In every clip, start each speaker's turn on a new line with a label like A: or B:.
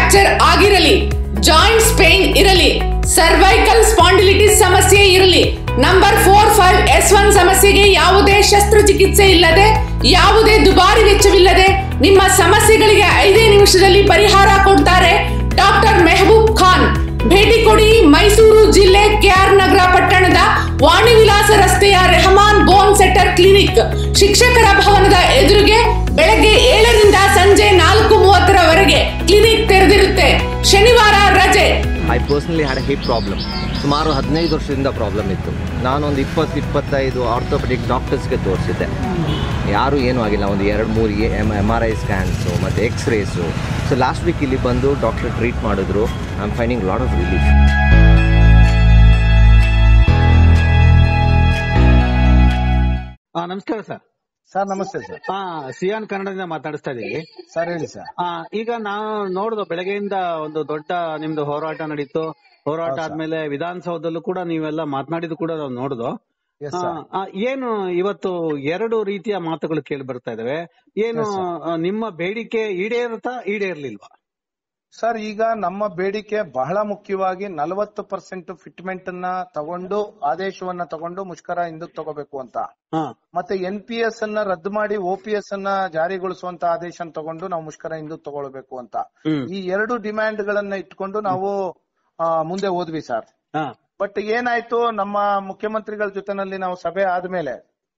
A: Fracture ಆಗಿರಲಿ joints pain ಇರಲಿ cervical spondylitis ಸಮಸ್ಯೆ ಇರಲಿ number four five S one ಸಮಸ್ಯೆಗೆ ಯಾವುದೇ ಶಸ್ತ್ರಚಿಕಿತ್ಸೆ ಇಲ್ಲದೆ ಯಾವುದೇ ದುಬಾರಿ ವೆಚ್ಚವಿಲ್ಲದೆ ನಿಮ್ಮ ಸಮಸ್ಯೆಗಳಿಗೆ ಐದೇ ನಿಮಿಷದಲ್ಲಿ ಪರಿಹಾರ ಕೊಡ್ತಾರೆ ಡಾಕ್ಟರ್ ಮೆಹಬೂಬ್ ಖಾನ್ ಭೇಟಿ ಕೊಡಿ ಮೈಸೂರು ಜಿಲ್ಲೆ ಕೆಆರ್ ನಗರ ಪಟ್ಟಣದ ವಾಣಿ ವಿಲಾಸ ರಸ್ತೆಯ ರೆಹಮಾನ್ ಬೋನ್ ಸೆಟರ್ ಕ್ಲಿನಿಕ್ ಶಿಕ್ಷಕರ ಭವನದ ಎದುರಿಗೆ ಬೆಳಗ್ಗೆ ಏಳರಿಂದ ಸಂಜೆ ನಾಲ್ಕು ಮೂವತ್ತರವರೆಗೆ ಕ್ಲಿನಿಕ್ ತೆರೆದಿರುತ್ತೆ ಶನಿವಾರ ರಜೆ
B: I personally had hip problem ಸುಮಾರು ಹದಿನೈದು ವರ್ಷದಿಂದ ಪ್ರಾಬ್ಲಮ್ ಇತ್ತು ನಾನೊಂದು ಇಪ್ಪತ್ತು ಇಪ್ಪತ್ತೈದು ಆರ್ಥೋಪೆಡಿಕ್ ಡಾಕ್ಟರ್ಸ್ಗೆ ತೋರಿಸಿದ್ದೆ ಯಾರೂ ಏನೂ ಆಗಿಲ್ಲ ಒಂದು ಎರಡು ಮೂರು M M R I scans ಮತ್ತು ಎಕ್ಸ್ರೇಸು ಸೊ ಲಾಸ್ಟ್ ವೀಕ್ ಇಲ್ಲಿ ಬಂದು ಡಾಕ್ಟರ್ ಟ್ರೀಟ್ ಮಾಡಿದ್ರು I am finding lot of relief
C: ಹಾ ನಮಸ್ಕಾರ ಸರ್
D: ಸರ್ ನಮಸ್ತೆ ಸರ್
C: ಹಾ ಸಿಯಾನ್ ಕನ್ನಡದಿಂದ ಮಾತಾಡಿಸ್ತಾ ಇದೀವಿ
D: ಸರ್ ಹೇಳಿ ಸರ್
C: ಆ, ಈಗ ನಾವು ನೋಡಿದ ಬೆಳಗ್ಗೆಯಿಂದ ಒಂದು ದೊಡ್ಡ ನಿಮ್ದು ಹೋರಾಟ ನಡೀತು ಹೋರಾಟ
D: ಹೌದು ಸರ್.
C: ಆದ್ಮೇಲೆ ವಿಧಾನಸೌಧದಲ್ಲೂ ಕೂಡ ನೀವೆಲ್ಲ ಮಾತನಾಡಿದ್ದು ಕೂಡ ನಾವು ನೋಡ್ದು
D: ಎಸ್
C: ಆ,
D: ಸರ್
C: ಆ, ಏನು ಇವತ್ತು ಎರಡು ರೀತಿಯ ಮಾತುಗಳು ಕೇಳಿ ಬರ್ತಾ ಇದಾವೆ ಏನು
D: Yes, sir.
C: ಆ, ನಿಮ್ಮ ಬೇಡಿಕೆ ಈಡೇರುತ್ತಾ ಈಡೇರ್ಲಿಲ್ವಾ
D: ಸರ್ ಈಗ ನಮ್ಮ ಬೇಡಿಕೆ ಬಹಳ ಮುಖ್ಯವಾಗಿ ನಲವತ್ತು ಪರ್ಸೆಂಟ್ ಫಿಟ್ಮೆಂಟ್ ಅನ್ನ ತಗೊಂಡು ಆದೇಶವನ್ನ ತಗೊಂಡು ಮುಷ್ಕರ ಹಿಂದಕ್ಕೆ ತಗೋಬೇಕು ಅಂತ
C: ಹಾ
D: ಮತ್ತೆ ಎನ್ ಪಿ ಎಸ್ ಅನ್ನ ರದ್ದು ಮಾಡಿ ಒ ಪಿ ಎಸ್ ಅನ್ನ ಜಾರಿಗೊಳಿಸುವಂತ ಆದೇಶ ತಗೊಂಡು ನಾವು ಮುಷ್ಕರ ಹಿಂದಕ್ಕೆ ತಗೊಳ್ಬೇಕು ಅಂತ
C: ಹ್ಮ್
D: ಈ ಎರಡು ಡಿಮ್ಯಾಂಡ್ ಗಳನ್ನ ಇಟ್ಕೊಂಡು ನಾವು ಆ, ಮುಂದೆ ಹೋದ್ವಿ ಸರ್
C: ಹಾ
D: ಬಟ್ ಏನಾಯ್ತು ನಮ್ಮ ಮುಖ್ಯಮಂತ್ರಿಗಳ ಜೊತೆನಲ್ಲಿ ನಾವು ಸಭೆ ಆದ್ಮೇಲೆ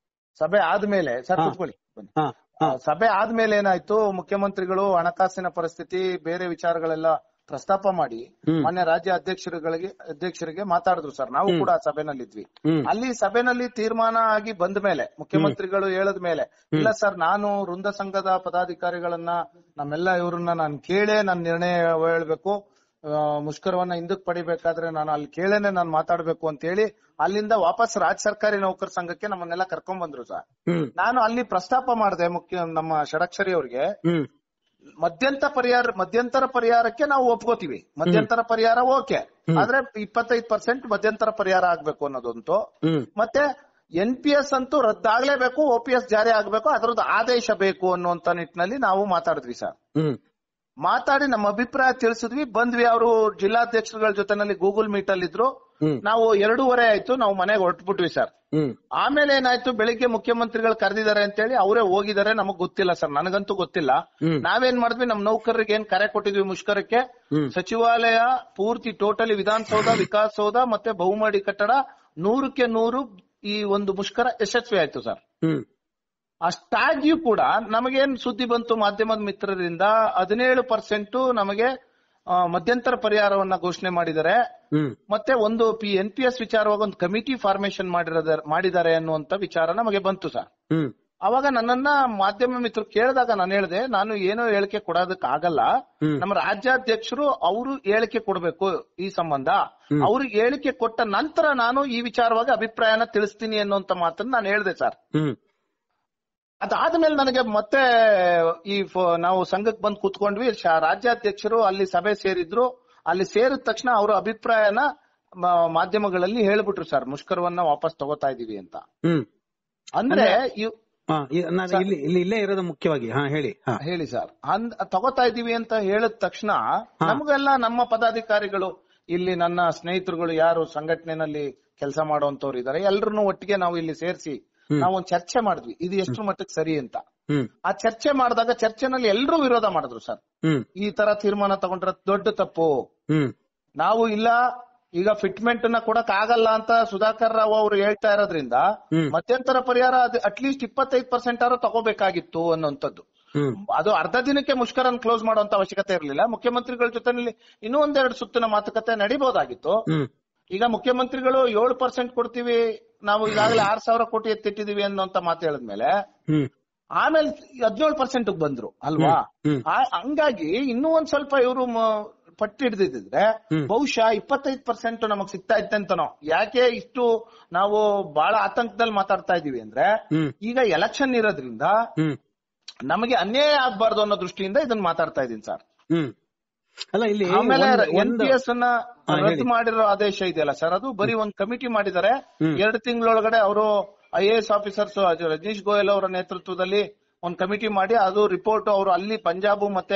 D: ಸಭೆ ಆದ್ಮೇಲೆ ಸರ್
C: ಹಾ.
D: ಕೂತ್ಕೊಳ್ಳಿ ಬನ್ನಿ.
C: ಹಾ
D: ಆ, ಸಭೆ ಆದ್ಮೇಲೆ ಏನಾಯ್ತು ಮುಖ್ಯಮಂತ್ರಿಗಳು ಹಣಕಾಸಿನ ಪರಿಸ್ಥಿತಿ ಬೇರೆ ವಿಚಾರಗಳೆಲ್ಲ ಪ್ರಸ್ತಾಪ ಮಾಡಿ
C: ಹ್ಮ್.
D: ಮಾನ್ಯ ರಾಜ್ಯ ಅಧ್ಯಕ್ಷರುಗಳಿಗೆ ಅಧ್ಯಕ್ಷರಿಗೆ ಮಾತಾಡಿದ್ರು ಸರ್ ನಾವು ಕೂಡ ಆ ಸಭೆನಲ್ಲಿದ್ವಿ
C: ಹ್ಮ್
D: ಅಲ್ಲಿ ಸಭೆನಲ್ಲಿ ತೀರ್ಮಾನ ಆಗಿ ಬಂದ ಮೇಲೆ ಮುಖ್ಯಮಂತ್ರಿಗಳು ಹೇಳದ ಮೇಲೆ ಇಲ್ಲ ಸರ್ ನಾನು ವೃಂದ ಸಂಘದ ಪದಾಧಿಕಾರಿಗಳನ್ನ ನಮ್ಮೆಲ್ಲ ಇವ್ರನ್ನ ನಾನು ಕೇಳೇ ನನ್ನ ನಿರ್ಣಯ ಹೇಳ್ಬೇಕು ಆ, ಮುಷ್ಕರವನ್ನ ಹಿಂದಕ್ ಪಡಿಬೇಕಾದ್ರೆ ನಾನು ಅಲ್ಲಿ ಕೇಳೇನೆ ನಾನು ಮಾತಾಡ್ಬೇಕು ಅಂತ ಹೇಳಿ ಅಲ್ಲಿಂದ ವಾಪಸ್ ರಾಜ್ಯ ಸರ್ಕಾರಿ ನೌಕರ ಸಂಘಕ್ಕೆ ನಮ್ಮನ್ನೆಲ್ಲ ಕರ್ಕೊಂಡ್ ಬಂದ್ರು ಸರ್
C: ಹ್ಮ್
D: ನಾನು ಅಲ್ಲಿ ಪ್ರಸ್ತಾಪ ಮಾಡಿದೆ ಮುಖ್ಯ ನಮ್ಮ ಷಡಕ್ಷರಿ ಅವ್ರಿಗೆ
C: ಹ್ಮ್
D: ಮಧ್ಯಂತ ಪರಿಹಾರ ಮಧ್ಯಂತರ ಪರಿಹಾರಕ್ಕೆ ನಾವು ಒಪ್ಕೋತೀವಿ ಮಧ್ಯಂತರ ಪರಿಹಾರ ಓಕೆ ಆದ್ರೆ ಇಪ್ಪತ್ತೈದು ಪರ್ಸೆಂಟ್ ಮಧ್ಯಂತರ ಪರಿಹಾರ ಆಗ್ಬೇಕು ಅನ್ನೋದಂತೂ
C: ಹ್ಮ್
D: ಮತ್ತೆ ಎನ್ ಪಿ ಎಸ್ ಅಂತೂ ರದ್ದಾಗ್ಲೇಬೇಕು ಒ ಪಿ ಎಸ್ ಜಾರಿ ಆಗ್ಬೇಕು ಅದರದ್ದು ಆದೇಶ ಬೇಕು ಅನ್ನುವಂತ ನಿಟ್ಟಿನಲ್ಲಿ ನಾವು ಮಾತಾಡಿದ್ವಿ ಸರ್
C: ಹ್ಮ್
D: ಮಾತಾಡಿ ನಮ್ಮ ಅಭಿಪ್ರಾಯ ತಿಳಿಸಿದ್ವಿ ಬಂದ್ವಿ ಅವರು ಜಿಲ್ಲಾಧ್ಯಕ್ಷರುಗಳ ಜೊತೆನಲ್ಲಿ ಗೂಗಲ್ ಮೀಟ್ ಅಲ್ಲಿ ಇದ್ರು
C: ಹ್ಮ್
D: ನಾವು ಎರಡೂವರೆ ಆಯ್ತು ನಾವು ಮನೆಗೆ ಹೊರಟ್ಬಿಟ್ವಿ ಸರ್
C: ಹ್ಮ್
D: ಆಮೇಲೆ ಏನಾಯ್ತು ಬೆಳಿಗ್ಗೆ ಮುಖ್ಯಮಂತ್ರಿಗಳು ಕರೆದಿದ್ದಾರೆ ಅಂತೇಳಿ ಅವರೇ ಹೋಗಿದ್ದಾರೆ ನಮಗ್ ಗೊತ್ತಿಲ್ಲ ಸರ್ ನನಗಂತೂ ಗೊತ್ತಿಲ್ಲ
C: ಹ್ಮ್.
D: ನಾವೇನ್ ಮಾಡಿದ್ವಿ ನಮ್ ನೌಕರರಿಗೆ ಏನ್ ಕರೆ ಕೊಟ್ಟಿದ್ವಿ ಮುಷ್ಕರಕ್ಕೆ
C: ಹ್ಮ್.
D: ಸಚಿವಾಲಯ ಪೂರ್ತಿ ಟೋಟಲಿ ವಿಧಾನಸೌಧ ವಿಕಾಸಸೌಧ ಮತ್ತೆ ಬಹುಮಹಡಿ ಕಟ್ಟಡ ನೂರಕ್ಕೆ ನೂರು ಈ ಒಂದು ಮುಷ್ಕರ ಯಶಸ್ವಿ ಆಯ್ತು ಸರ್
C: ಹ್ಮ್
D: ಅಷ್ಟಾಗಿಯೂ ಕೂಡ ನಮಗೇನ್ ಸುದ್ದಿ ಬಂತು ಮಾಧ್ಯಮದ ಮಿತ್ರರಿಂದ ಹದಿನೇಳು ಪರ್ಸೆಂಟ್ ನಮಗೆ ಆ, ಮಧ್ಯಂತರ ಪರಿಹಾರವನ್ನ ಘೋಷಣೆ ಮಾಡಿದ್ದಾರೆ
C: ಹ್ಮ್
D: ಮತ್ತೆ ಒಂದು ಪಿ ಎನ್ ಪಿ ಎಸ್ ವಿಚಾರವಾಗಿ ಒಂದು ಕಮಿಟಿ ಫಾರ್ಮೇಶನ್ ಮಾಡಿರೋದ ಮಾಡಿದ್ದಾರೆ ಅನ್ನುವಂತ ವಿಚಾರ ನಮಗೆ ಬಂತು ಸರ್
C: ಹ್ಮ್
D: ಅವಾಗ ನನ್ನನ್ನ ಮಾಧ್ಯಮ ಮಿತ್ರರು ಕೇಳಿದಾಗ ನಾನು ಹೇಳಿದೆ ನಾನು ಏನೋ ಹೇಳಿಕೆ ಕೊಡೋದಕ್ ಆಗಲ್ಲ
C: ಹ್ಮ್.
D: ನಮ್ಮ ರಾಜ್ಯಾಧ್ಯಕ್ಷರು ಅವರು ಹೇಳಿಕೆ ಕೊಡಬೇಕು ಈ ಸಂಬಂಧ
C: ಹ್ಮ್.
D: ಅವ್ರಿಗೆ ಹೇಳಿಕೆ ಕೊಟ್ಟ ನಂತರ ನಾನು ಈ ವಿಚಾರವಾಗಿ ಅಭಿಪ್ರಾಯನ ತಿಳಿಸ್ತೀನಿ ಅನ್ನುವಂತ ಮಾತನ್ನ ನಾನು ಹೇಳಿದೆ ಸರ್
C: ಹ್ಮ್
D: ಅದಾದ್ಮೇಲೆ ನನಗೆ ಮತ್ತೆ ಈ ಫ- ನಾವು ಸಂಘಕ್ಕೆ ಬಂದು ಕೂತ್ಕೊಂಡ್ವಿ ಶ- ರಾಜ್ಯಾಧ್ಯಕ್ಷರು ಅಲ್ಲಿ ಸಭೆ ಸೇರಿದ್ರು ಅಲ್ಲಿ ಸೇರಿದ ತಕ್ಷಣ ಅವರ ಅಭಿಪ್ರಾಯನ ಮ- ಮಾಧ್ಯಮಗಳಲ್ಲಿ ಹೇಳ್ಬಿಟ್ರು ಸರ್ ಮುಷ್ಕರವನ್ನ ವಾಪಸ್ ತಗೋತಾ ಇದೀವಿ ಅಂತ
C: ಹ್ಮ್
D: ಅಂದ್ರೆ ಇವ್-
C: ಹಾ ಇ- ನಾನು ಇಲ್ಲಿ ಇಲ್ಲಿ ಇಲ್ಲೇ ಇರೋದು ಮುಖ್ಯವಾಗಿ ಹಾ ಹೇಳಿ ಹಾ
D: ಹೇಳಿ ಸರ್ ಅಂದ್ ತಗೋತಾ ಇದೀವಿ ಅಂತ ಹೇಳಿದ ತಕ್ಷಣ ನಮಗೆಲ್ಲ ನಮ್ಮ ಪದಾಧಿಕಾರಿಗಳು ಇಲ್ಲಿ ನನ್ನ ಸ್ನೇಹಿತರುಗಳು ಯಾರು ಸಂಘಟನೆನಲ್ಲಿ ಕೆಲಸ ಮಾಡುವಂತವ್ರು ಇದಾರೆ ಎಲ್ರನ್ನೂ ಒಟ್ಟಿಗೆ ನಾವು ಇಲ್ಲಿ ಸೇರಿಸಿ ನಾವು ಒಂದು ಚರ್ಚೆ ಮಾಡಿದ್ವಿ ಇದು ಎಷ್ಟು ಮಟ್ಟಕ್ಕೆ ಸರಿ ಅಂತ
C: ಹ್ಮ್
D: ಆ ಚರ್ಚೆ ಮಾಡಿದಾಗ ಚರ್ಚೆನಲ್ಲಿ ಎಲ್ಲರೂ ವಿರೋಧ ಮಾಡಿದ್ರು ಸರ್
C: ಹ್ಮ್
D: ಈ ತರ ತೀರ್ಮಾನ ತಗೊಂಡ್ರೆ ದೊಡ್ಡ ತಪ್ಪು
C: ಹ್ಮ್
D: ನಾವು ಇಲ್ಲ ಈಗ ಫಿಟ್ಮೆಂಟ್ ನ ಕೊಡಕ್ ಆಗಲ್ಲ ಅಂತ ಸುಧಾಕರ್ ರಾವ್ ಅವರು ಹೇಳ್ತಾ ಇರೋದ್ರಿಂದ
C: ಹ್ಮ್.
D: ಮಧ್ಯಂತರ ಪರಿಹಾರ ಅಟ್ಲೀಸ್ಟ್ ಇಪ್ಪತ್ತೈದು ಪರ್ಸೆಂಟ್ ಆದ್ರೂ ತಗೋಬೇಕಾಗಿತ್ತು ಅನ್ನುವಂಥದ್ದು
C: ಹ್ಮ್
D: ಅದು ಅರ್ಧ ದಿನಕ್ಕೆ ಮುಷ್ಕರನ್ ಕ್ಲೋಸ್ ಮಾಡುವಂತ ಅವಶ್ಯಕತೆ ಇರಲಿಲ್ಲ ಮುಖ್ಯಮಂತ್ರಿಗಳ ಜೊತೆನಲ್ಲಿ ಇನ್ನೂ ಒಂದೆರಡು ಸುತ್ತಿನ ಮಾತುಕತೆ ನಡಿಬಹುದಾಗಿತ್ತು
C: ಹ್ಮ್
D: ಈಗ ಮುಖ್ಯಮಂತ್ರಿಗಳು ಏಳು ಪರ್ಸೆಂಟ್ ಕೊಡ್ತೀವಿ ನಾವು ಈಗಾಗಲೇ ಆರ್ ಸಾವಿರ ಕೋಟಿ ಎತ್ತಿಟ್ಟಿದೀವಿ ಅನ್ನುವಂತ ಮಾತು ಹೇಳಿದ್ಮೇಲೆ
C: ಹ್ಮ್
D: ಆಮೇಲೆ ಹದಿನೇಳು ಪರ್ಸೆಂಟ್ ಬಂದ್ರು ಅಲ್ವಾ
C: ಹ್ಮ್.
D: ಆ- ಹಂಗಾಗಿ ಇನ್ನೂ ಒಂದ್ ಸ್ವಲ್ಪ ಇವರು ಪಟ್ಟಿ ಹಿಡಿದಿದ್ರೆ
C: ಹ್ಮ್.
D: ಬಹುಶಃ ಇಪ್ಪತ್ತೈದು ಪರ್ಸೆಂಟ್ ನಮಗ್ ಸಿಗ್ತಾ ಇತ್ತಂತನೋ ಯಾಕೆ ಇಷ್ಟು ನಾವು ಬಹಳ ಆತಂಕದಲ್ಲಿ ಮಾತಾಡ್ತಾ ಇದೀವಿ ಅಂದ್ರೆ
C: ಹ್ಮ್
D: ಈಗ ಎಲೆಕ್ಷನ್ ಇರೋದ್ರಿಂದ
C: ಹ್ಮ್
D: ನಮಗೆ ಅನ್ಯಾಯ ಆಗ್ಬಾರ್ದು ಅನ್ನೋ ದೃಷ್ಟಿಯಿಂದ ಇದನ್ನ ಮಾತಾಡ್ತಾ ಇದೀನಿ ಸರ್
C: ಹ್ಮ್ ಅಲ್ಲ ಇಲ್ಲಿ
D: ಆಮೇಲೆ
C: ಒಂದು-
D: ಎನ್
C: ಒಂದು-
D: ಪಿ ಎಸ್ ಅನ್ನ
C: ಹಾ,
D: ರದ್ದು
C: ಹೇಳಿ.
D: ಮಾಡಿರೋ ಆದೇಶ ಇದೆಯಲ್ಲ ಸರ್ ಅದು ಬರೀ ಒಂದ್ ಕಮಿಟಿ ಮಾಡಿದ್ದಾರೆ
C: ಹ್ಮ್.
D: ಎರಡು ತಿಂಗಳೊಳಗಡೆ ಅವರು I A S officers Rajneesh Goyal ಅವರ ನೇತೃತ್ವದಲ್ಲಿ ಒಂದ್ ಕಮಿಟಿ ಮಾಡಿ ಅದು ರಿಪೋರ್ಟ್ ಅವರು ಅಲ್ಲಿ ಪಂಜಾಬ್ ಮತ್ತೆ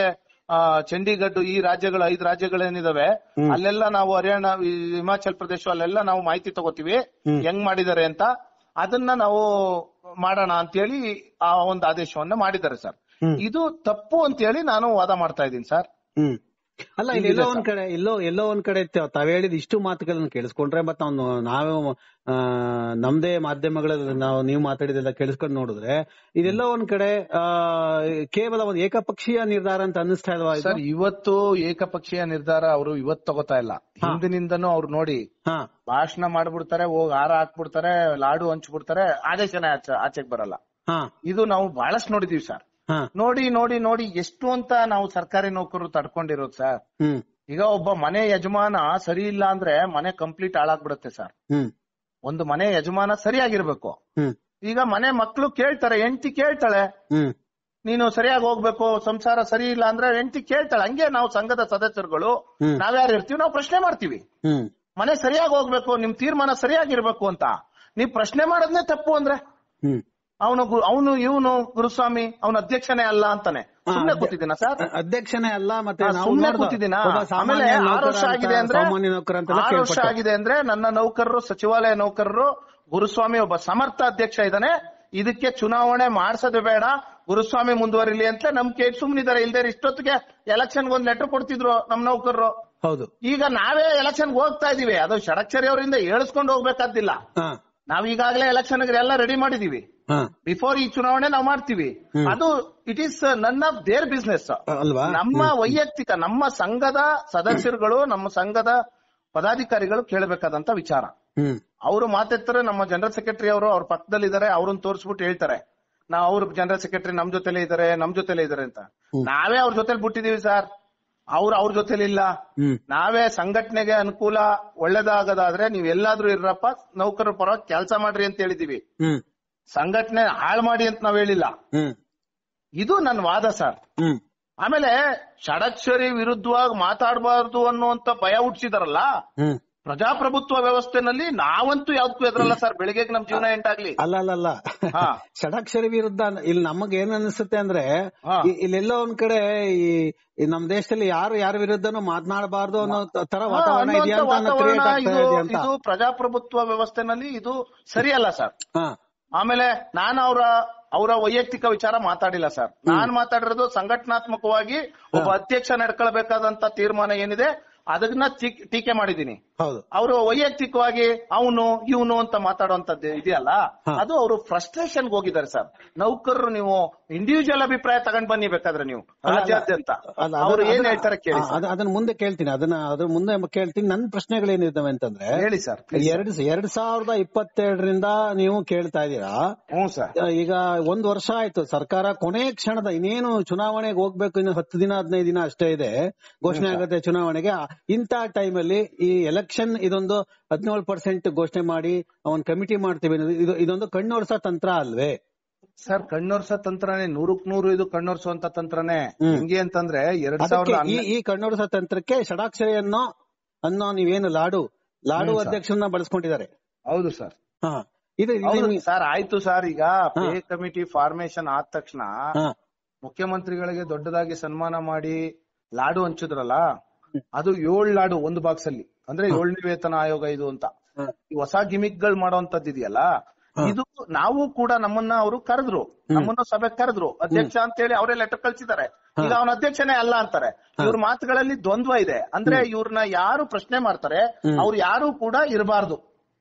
D: ಆ, ಚಂಡೀಗಢ ಈ ರಾಜ್ಯಗಳು ಐದು ರಾಜ್ಯಗಳೇನಿದಾವೆ ಅಲ್ಲೆಲ್ಲ ನಾವು ಹರಿಯಾಣ ಈ ಹಿಮಾಚಲ್ ಪ್ರದೇಶ ಅಲ್ಲೆಲ್ಲ ನಾವು ಮಾಹಿತಿ ತಗೋತೀವಿ ಹೆಂಗ್ ಮಾಡಿದ್ದಾರೆ ಅಂತ ಅದನ್ನ ನಾವು ಮಾಡೋಣ ಅಂತೇಳಿ ಆ ಒಂದು ಆದೇಶವನ್ನ ಮಾಡಿದ್ದಾರೆ ಸರ್ ಇದು ತಪ್ಪು ಅಂತೇಳಿ ನಾನು ವಾದ ಮಾಡ್ತಾ ಇದ್ದೀನಿ ಸರ್
C: ಹ್ಮ್ ಅಲ್ಲ ಇಲ್ಲಿ ಎಲ್ಲೋ ಒಂದ್ ಕಡೆ ಎಲ್ಲೋ ಎಲ್ಲೋ ಒಂದ್ ಕಡೆ ತ- ತಾವ್ ಹೇಳಿದ ಇಷ್ಟು ಮಾತುಗಳನ್ನ ಕೇಳಿಸ್ಕೊಂಡ್ರೆ ಮತ್ ನಾವು ನಾವು ಆ, ನಮ್ದೇ ಮಾಧ್ಯಮಗಳಲ್ಲಿ ನಾವು ನೀವು ಮಾತಾಡಿದೆಲ್ಲ ಕೇಳಿಸ್ಕೊಂಡ್ ನೋಡಿದ್ರೆ ಇದೆಲ್ಲೋ ಒಂದ್ ಕಡೆ ಆ ಕೇವಲ ಒಂದು ಏಕಪಕ್ಷೀಯ ನಿರ್ಧಾರ ಅಂತ ಅನ್ನಿಸ್ತಾ ಇಲ್ವಾ ಇದು?
D: ಸರ್ ಇವತ್ತು ಏಕಪಕ್ಷೀಯ ನಿರ್ಧಾರ ಅವರು ಇವತ್ತು ತಗೋತಾ ಇಲ್ಲ ಹಿಂದಿನಿಂದನೂ ಅವ್ರು ನೋಡಿ
C: ಹಾ
D: ಭಾಷಣ ಮಾಡ್ಬಿಡ್ತಾರೆ ಹೋಗಿ ಹಾರ ಹಾಕ್ಬಿಡ್ತಾರೆ ಲಾಡು ಹಂಚ್ಬಿಡ್ತಾರೆ ಆದೇಶನೇ ಆಚೆ ಆಚೆಗೆ ಬರಲ್ಲ
C: ಹಾ
D: ಇದು ನಾವು ಬಹಳಷ್ಟು ನೋಡಿದೀವಿ ಸರ್
C: ಹಾ
D: ನೋಡಿ ನೋಡಿ ನೋಡಿ ಎಷ್ಟು ಅಂತ ನಾವು ಸರ್ಕಾರಿ ನೌಕರರು ತಡ್ಕೊಂಡಿರೋದು ಸರ್
C: ಹ್ಮ್
D: ಈಗ ಒಬ್ಬ ಮನೆ ಯಜಮಾನ ಸರಿ ಇಲ್ಲ ಅಂದ್ರೆ ಮನೆ ಕಂಪ್ಲೀಟ್ ಹಾಳಾಗ್ಬಿಡುತ್ತೆ ಸರ್
C: ಹ್ಮ್
D: ಒಂದು ಮನೆ ಯಜಮಾನ ಸರಿಯಾಗಿರ್ಬೇಕು
C: ಹ್ಮ್
D: ಈಗ ಮನೆ ಮಕ್ಳು ಕೇಳ್ತಾರೆ ಹೆಂಡತಿ ಕೇಳ್ತಾಳೆ
C: ಹ್ಮ್
D: ನೀನು ಸರಿಯಾಗಿ ಹೋಗ್ಬೇಕು ಸಂಸಾರ ಸರಿ ಇಲ್ಲ ಅಂದ್ರೆ ಹೆಂಡತಿ ಕೇಳ್ತಾಳೆ ಹಂಗೆ ನಾವು ಸಂಘದ ಸದಸ್ಯರುಗಳು
C: ಹ್ಮ್.
D: ನಾವ್ಯಾರು ಇರ್ತೀವಿ ನಾವು ಪ್ರಶ್ನೆ ಮಾಡ್ತೀವಿ
C: ಹ್ಮ್
D: ಮನೆ ಸರಿಯಾಗಿ ಹೋಗ್ಬೇಕು ನಿಮ್ ತೀರ್ಮಾನ ಸರಿಯಾಗಿರ್ಬೇಕು ಅಂತ ನೀವ್ ಪ್ರಶ್ನೆ ಮಾಡೋದ್ನೇ ತಪ್ಪು ಅಂದ್ರೆ
C: ಹ್ಮ್
D: ಅವನು ಅವನು ಇವನು ಗುರುಸ್ವಾಮಿ ಅವನ ಅಧ್ಯಕ್ಷನೇ ಅಲ್ಲ ಅಂತಾನೆ ಸುಮ್ನೆ ಕೂತಿದ್ದೀನ ಸರ್
C: ಅ- ಅಧ್ಯಕ್ಷನೇ ಅಲ್ಲ ಮತ್ತೆ
D: ಹಾ,
C: ನಾವು
D: ಸುಮ್ನೆ
C: ನೋಡ್ದ-
D: ಕೂತಿದ್ದೀನ
C: ಒಬ್ಬ
D: ಆಮೇಲೆ
C: ಸಾಮಾನ್ಯ
D: ಆರು
C: ನೌಕರ
D: ವರ್ಷ
C: ಅಂತ-
D: ಆಗಿದೆ ಅಂದ್ರೆ
C: ಸಾಮಾನ್ಯ ನೌಕರ ಅಂತೆಲ್ಲ
D: ಆರು ವರ್ಷ
C: ಕೇಳ್ಪಟ್ಟೆ.
D: ಆಗಿದೆ ಅಂದ್ರೆ ನನ್ನ ನೌಕರರು ಸಚಿವಾಲಯ ನೌಕರರು ಗುರುಸ್ವಾಮಿ ಒಬ್ಬ ಸಮರ್ಥ ಅಧ್ಯಕ್ಷ ಇದ್ದಾನೆ ಇದಕ್ಕೆ ಚುನಾವಣೆ ಮಾಡ್ಸೋದು ಬೇಡ ಗುರುಸ್ವಾಮಿ ಮುಂದುವರಿಲಿ ಅಂತ ನಂಬಿಕೆ ಸುಮ್ನಿದ್ದಾರೆ ಇಲ್ದೇ ಇಷ್ಟೊತ್ತಿಗೆ ಎಲೆಕ್ಷನ್ ಒಂದ್ ಲೆಟರ್ ಕೊಡ್ತಿದ್ರು ನಮ್ ನೌಕರರು
C: ಹೌದು
D: ಈಗ ನಾವೇ ಎಲೆಕ್ಷನ್ ಹೋಗ್ತಾ ಇದೀವಿ ಅದು ಷಡಕ್ಷರಿ ಅವರಿಂದ ಹೇಳಿಸ್ಕೊಂಡು ಹೋಗ್ಬೇಕಾದಿಲ್ಲ
C: ಹಾ
D: ನಾವ್ ಈಗಾಗಲೇ ಎಲೆಕ್ಷನ್ ಎಲ್ಲ ರೆಡಿ ಮಾಡಿದೀವಿ
C: ಹಾ
D: ಬಿಫೋರ್ ಈ ಚುನಾವಣೆ ನಾವು ಮಾಡ್ತೀವಿ ಅದು it is none of their business
C: ಅಲ್ವಾ
D: ನಮ್ಮ ವೈಯಕ್ತಿಕ ನಮ್ಮ ಸಂಘದ ಸದಸ್ಯರುಗಳು ನಮ್ಮ ಸಂಘದ ಪದಾಧಿಕಾರಿಗಳು ಕೇಳಬೇಕಾದಂತ ವಿಚಾರ
C: ಹ್ಮ್
D: ಅವರು ಮಾತೆತ್ತಾರೆ ನಮ್ಮ ಜನರಲ್ ಸೆಕ್ರೆಟರಿ ಅವರು ಅವ್ರ ಪಕ್ಕದಲ್ಲಿ ಇದಾರೆ ಅವ್ರನ್ನ ತೋರಿಸ್ಬಿಟ್ಟು ಹೇಳ್ತಾರೆ ನಾವು ಅವ್ರ ಜನರಲ್ ಸೆಕ್ರೆಟರಿ ನಮ್ ಜೊತೆಲೆ ಇದಾರೆ ನಮ್ ಜೊತೆಲೆ ಇದಾರೆ ಅಂತ ನಾವೇ ಅವ್ರ ಜೊತೆಲಿ ಬಿಟ್ಟಿದೀವಿ ಸರ್ ಅವ್ರು ಅವ್ರ ಜೊತೆಲಿ ಇಲ್ಲ
C: ಹ್ಮ್
D: ನಾವೇ ಸಂಘಟನೆಗೆ ಅನುಕೂಲ ಒಳ್ಳೇದಾಗದಾದ್ರೆ ನೀವ್ ಎಲ್ಲಾದ್ರೂ ಇರ್ರಪ್ಪ ನೌಕರರ ಪರವಾಗಿ ಕೆಲಸ ಮಾಡ್ರಿ ಅಂತ ಹೇಳಿದೀವಿ
C: ಹ್ಮ್
D: ಸಂಘಟನೆ ಹಾಳು ಮಾಡಿ ಅಂತ ನಾವ್ ಹೇಳಿಲ್ಲ
C: ಹ್ಮ್
D: ಇದು ನನ್ನ ವಾದ ಸರ್
C: ಹ್ಮ್
D: ಆಮೇಲೆ ಷಡಕ್ಷರಿ ವಿರುದ್ಧವಾಗಿ ಮಾತಾಡಬಾರ್ದು ಅನ್ನುವಂತ ಭಯ ಹುಟ್ಟಿಸಿದಾರಲ್ಲ
C: ಹ್ಮ್
D: ಪ್ರಜಾಪ್ರಭುತ್ವ ವ್ಯವಸ್ಥೆನಲ್ಲಿ ನಾವಂತೂ ಯಾವ್ದಕ್ಕೂ ಎದ್ರಲ್ಲ ಸರ್ ಬೆಳಿಗ್ಗೆ ನಮ್ ಜೀವನ ಎಂಟಾಗ್ಲಿ
C: ಅಲ್ಲ ಅಲ್ಲ ಅಲ್ಲ
D: ಹಾ.
C: ಷಡಕ್ಷರಿ ವಿರುದ್ಧ ಅನ್- ಇಲ್ಲಿ ನಮಗ್ ಏನ್ ಅನಿಸುತ್ತೆ ಅಂದ್ರೆ
D: ಹಾ.
C: ಇ- ಇಲ್ಲೆಲ್ಲೋ ಒಂದ್ ಕಡೆ ಈ ಈ ನಮ್ ದೇಶದಲ್ಲಿ ಯಾರು ಯಾರ ವಿರುದ್ಧನೂ ಮಾತನಾಡಬಾರ್ದು ಅನ್ನೋ ತ- ತರ
D: ಹಾ,
C: ವಾತಾವರಣ
D: ಅನ್ನುವಂತ
C: ಇದೆಯಾ ಅಂತ
D: ವಾತಾವರಣ
C: ಕ್ರಿಯೇಟ್ ಆಗ್ತಾ
D: ಇದು
C: ಇದೆ ಅಂತ
D: ಇದು ಪ್ರಜಾಪ್ರಭುತ್ವ ವ್ಯವಸ್ಥೆನಲ್ಲಿ ಇದು ಸರಿಯಲ್ಲ ಸರ್
C: ಹಾ
D: ಆಮೇಲೆ ನಾನು ಅವರ ಅವರ ವೈಯಕ್ತಿಕ ವಿಚಾರ ಮಾತಾಡಿಲ್ಲ ಸರ್ ನಾನ್ ಮಾತಾಡಿರೋದು ಸಂಘಟನಾತ್ಮಕವಾಗಿ ಒಬ್ಬ ಅಧ್ಯಕ್ಷ ನಡ್ಕೊಳ್ಬೇಕಾದಂತ ತೀರ್ಮಾನ ಏನಿದೆ ಅದನ್ನ ಟೀಕ್- ಟೀಕೆ ಮಾಡಿದೀನಿ
C: ಹೌದು
D: ಅವರು ವೈಯಕ್ತಿಕವಾಗಿ ಅವನು ಇವನು ಅಂತ ಮಾತಾಡುವಂತದ್ದು ಇದೆಯಲ್ಲ
C: ಹಾ.
D: ಅದು ಅವರು ಫ್ರಸ್ಟ್ರೇಷನ್ ಹೋಗಿದ್ದಾರೆ ಸರ್ ನೌಕರರು ನೀವು ಇಂಡಿವಿಜುವಲ್ ಅಭಿಪ್ರಾಯ ತಗೊಂಡ್ ಬನ್ನಿ ಬೇಕಾದ್ರೆ ನೀವು
C: ಅಲ್ಲ,
D: ರಾಜ್ಯಾದ್ಯಂತ
C: ಅಲ್ಲ,
D: ಅವ್ರು
C: ಅದನ್ನ-
D: ಏನ್ ಹೇಳ್ತಾರೆ ಕೇಳಿ
C: ಆ,
D: ಸರ್.
C: ಅದ- ಅದನ್ನ ಮುಂದೆ ಕೇಳ್ತೀನಿ ಅದನ್ನ ಅದ್ರ ಮುಂದೆ ಕೇಳ್ತೀನಿ ನನ್ನ ಪ್ರಶ್ನೆಗಳೇನಿದ್ದಾವೆ ಅಂತಂದ್ರೆ
D: ಹೇಳಿ ಸರ್
C: ಎರಡ್ ಎರಡ್ ಸಾವಿರದ ಇಪ್ಪತ್ತೆರಡರಿಂದ ನೀವು ಕೇಳ್ತಾ ಇದ್ದೀರಾ
D: ಹ್ಞೂ ಸರ್
C: ಆ, ಈಗ ಒಂದ್ ವರ್ಷ ಆಯ್ತು ಸರ್ಕಾರ ಕೊನೆ ಕ್ಷಣದ ಇನ್ನೇನು ಚುನಾವಣೆಗೆ ಹೋಗ್ಬೇಕು ಇನ್ನು ಹತ್ತು ದಿನ ಹದಿನೈದು ದಿನ ಅಷ್ಟೇ ಇದೆ ಘೋಷಣೆ ಆಗುತ್ತೆ ಚುನಾವಣೆಗೆ ಆ, ಇಂಥ ಟೈಮಲ್ಲಿ ಈ ಎಲೆಕ್ಷನ್ ಇದೊಂದು ಹದಿನೇಳು ಪರ್ಸೆಂಟ್ ಘೋಷಣೆ ಮಾಡಿ ಅವನ್ ಕಮಿಟಿ ಮಾಡ್ತೀವಿ ಅನ್ನೋದು ಇದು ಇದೊಂದು ಕಣ್ಣೋರ್ಸ ತಂತ್ರ ಅಲ್ವೇ
D: ಸರ್ ಕಣ್ಣೊರ್ಸೋ ತಂತ್ರನೇ ನೂರಕ್ ನೂರು ಇದು ಕಣ್ಣೊರ್ಸುವಂತ ತಂತ್ರನೇ
C: ಹ್ಮ್.
D: ಹೆಂಗೆ ಅಂತಂದ್ರೆ ಎರಡ್
C: ಅದಕ್ಕೆ
D: ಸಾವಿರದ
C: ಈ ಈ ಕಣ್ಣೋರ್ಸ ತಂತ್ರಕ್ಕೆ ಷಡಾಕ್ಷರಿ ಅನ್ನೋ ಅನ್ನೋ ನೀವೇನು ಲಾಡು ಲಾಡು
D: ಹ್ಮ್, ಸರ್.
C: ಅಧ್ಯಕ್ಷರನ್ನ ಬಳಸ್ಕೊಂಡಿದ್ದಾರೆ
D: ಹೌದು ಸರ್
C: ಹಾ ಇದು ಇದು
D: ಹೌದು
C: ನಿಮ್ಗೆ-
D: ಸರ್ ಆಯ್ತು ಸರ್ ಈಗ ಪೇ ಕಮಿಟಿ ಫಾರ್ಮೇಶನ್ ಆದ ತಕ್ಷಣ
C: ಹಾ
D: ಮುಖ್ಯಮಂತ್ರಿಗಳಿಗೆ ದೊಡ್ಡದಾಗಿ ಸನ್ಮಾನ ಮಾಡಿ ಲಾಡು ಹಂಚಿದ್ರಲ್ಲ ಅದು ಏಳ್ ಲಾಡು ಒಂದು ಬಾಕ್ಸ್ ಅಲ್ಲಿ ಅಂದ್ರೆ ಏಳನೇ ವೇತನ ಆಯೋಗ ಇದು ಅಂತ
C: ಹಾ.
D: ಈ ಹೊಸ ಗಿಮಿಕ್ ಗಳು ಮಾಡೋಂತದ್ದು ಇದೆಯಲ್ಲ ಇದು ನಾವು ಕೂಡ ನಮ್ಮನ್ನ ಅವರು ಕರೆದ್ರು ನಮ್ಮನ್ನ ಸಭೆ ಕರೆದ್ರು ಅಧ್ಯಕ್ಷ ಅಂತ ಹೇಳಿ ಅವರೇ ಲೆಟರ್ ಕಳ್ಸಿದ್ದಾರೆ ಈಗ ಅವನ ಅಧ್ಯಕ್ಷನೇ ಅಲ್ಲ ಅಂತಾರೆ ಇವ್ರ ಮಾತುಗಳಲ್ಲಿ ದ್ವಂದ್ವ ಇದೆ ಅಂದ್ರೆ ಇವ್ರನ್ನ ಯಾರು ಪ್ರಶ್ನೆ ಮಾಡ್ತಾರೆ ಅವ್ರು ಯಾರು ಕೂಡ ಇರಬಾರ್ದು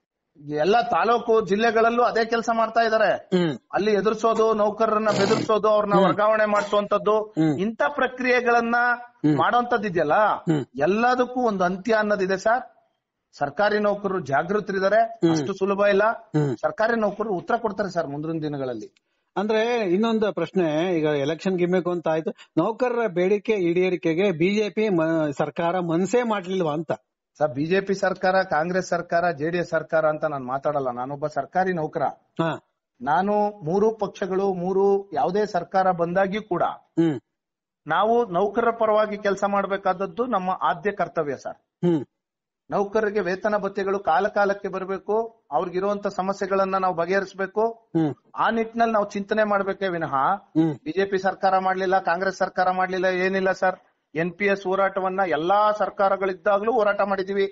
D: ಎಲ್ಲ ತಾಲೂಕು ಜಿಲ್ಲೆಗಳಲ್ಲೂ ಅದೇ ಕೆಲಸ ಮಾಡ್ತಾ ಇದಾರೆ
C: ಹ್ಮ್
D: ಅಲ್ಲಿ ಎದುರಿಸೋದು ನೌಕರರನ್ನ ಬೆದರಿಸೋದು ಅವ್ರನ್ನ ವರ್ಗಾವಣೆ ಮಾಡಿಸುವಂತದ್ದು ಇಂಥ ಪ್ರಕ್ರಿಯೆಗಳನ್ನ ಮಾಡೋಂಥದ್ದು ಇದೆಯಲ್ಲ ಎಲ್ಲದಕ್ಕೂ ಒಂದು ಅಂತ್ಯ ಅನ್ನೋದಿದೆ ಸರ್ ಸರ್ಕಾರಿ ನೌಕರರು ಜಾಗೃತರಿದ್ದಾರೆ ಅಷ್ಟು ಸುಲಭ ಇಲ್ಲ ಸರ್ಕಾರಿ ನೌಕರರು ಉತ್ತರ ಕೊಡ್ತಾರೆ ಸರ್ ಮುಂದಿನ ದಿನಗಳಲ್ಲಿ
C: ಅಂದ್ರೆ ಇನ್ನೊಂದು ಪ್ರಶ್ನೆ ಈಗ ಎಲೆಕ್ಷನ್ ಗಿಮ್ಬೇಕು ಅಂತ ಆಯ್ತು ನೌಕರರ ಬೇಡಿಕೆ ಈಡೇರಿಕೆಗೆ ಬಿಜೆಪಿ ಸರ್ಕಾರ ಮನ್ಸೇ ಮಾಡ್ಲಿಲ್ವಾ ಅಂತ
D: ಸರ್ ಬಿಜೆಪಿ ಸರ್ಕಾರ ಕಾಂಗ್ರೆಸ್ ಸರ್ಕಾರ ಜೆಡಿಎಸ್ ಸರ್ಕಾರ ಅಂತ ನಾನು ಮಾತಾಡಲ್ಲ ನಾನೊಬ್ಬ ಸರ್ಕಾರಿ ನೌಕರ
C: ಹಾ
D: ನಾನು ಮೂರು ಪಕ್ಷಗಳು ಮೂರು ಯಾವುದೇ ಸರ್ಕಾರ ಬಂದಾಗ್ಯೂ ಕೂಡ
C: ಹ್ಮ್
D: ನಾವು ನೌಕರರ ಪರವಾಗಿ ಕೆಲಸ ಮಾಡಬೇಕಾದದ್ದು ನಮ್ಮ ಆದ್ಯ ಕರ್ತವ್ಯ ಸರ್
C: ಹ್ಮ್
D: ನೌಕರರಿಗೆ ವೇತನ ಭತ್ಯೆಗಳು ಕಾಲ ಕಾಲಕ್ಕೆ ಬರಬೇಕು ಅವ್ರಿಗಿರುವಂತ ಸಮಸ್ಯೆಗಳನ್ನ ನಾವು ಬಗೆಹರಿಸಬೇಕು
C: ಹ್ಮ್
D: ಆ ನಿಟ್ಟಿನಲ್ಲಿ ನಾವು ಚಿಂತನೆ ಮಾಡ್ಬೇಕೇ ವಿನಃ
C: ಹ್ಮ್
D: ಬಿಜೆಪಿ ಸರ್ಕಾರ ಮಾಡ್ಲಿಲ್ಲ ಕಾಂಗ್ರೆಸ್ ಸರ್ಕಾರ ಮಾಡ್ಲಿಲ್ಲ ಏನಿಲ್ಲ ಸರ್ ಎನ್ ಪಿ ಎಸ್ ಹೋರಾಟವನ್ನ ಎಲ್ಲಾ ಸರ್ಕಾರಗಳಿದ್ದಾಗ್ಲೂ ಹೋರಾಟ ಮಾಡಿದೀವಿ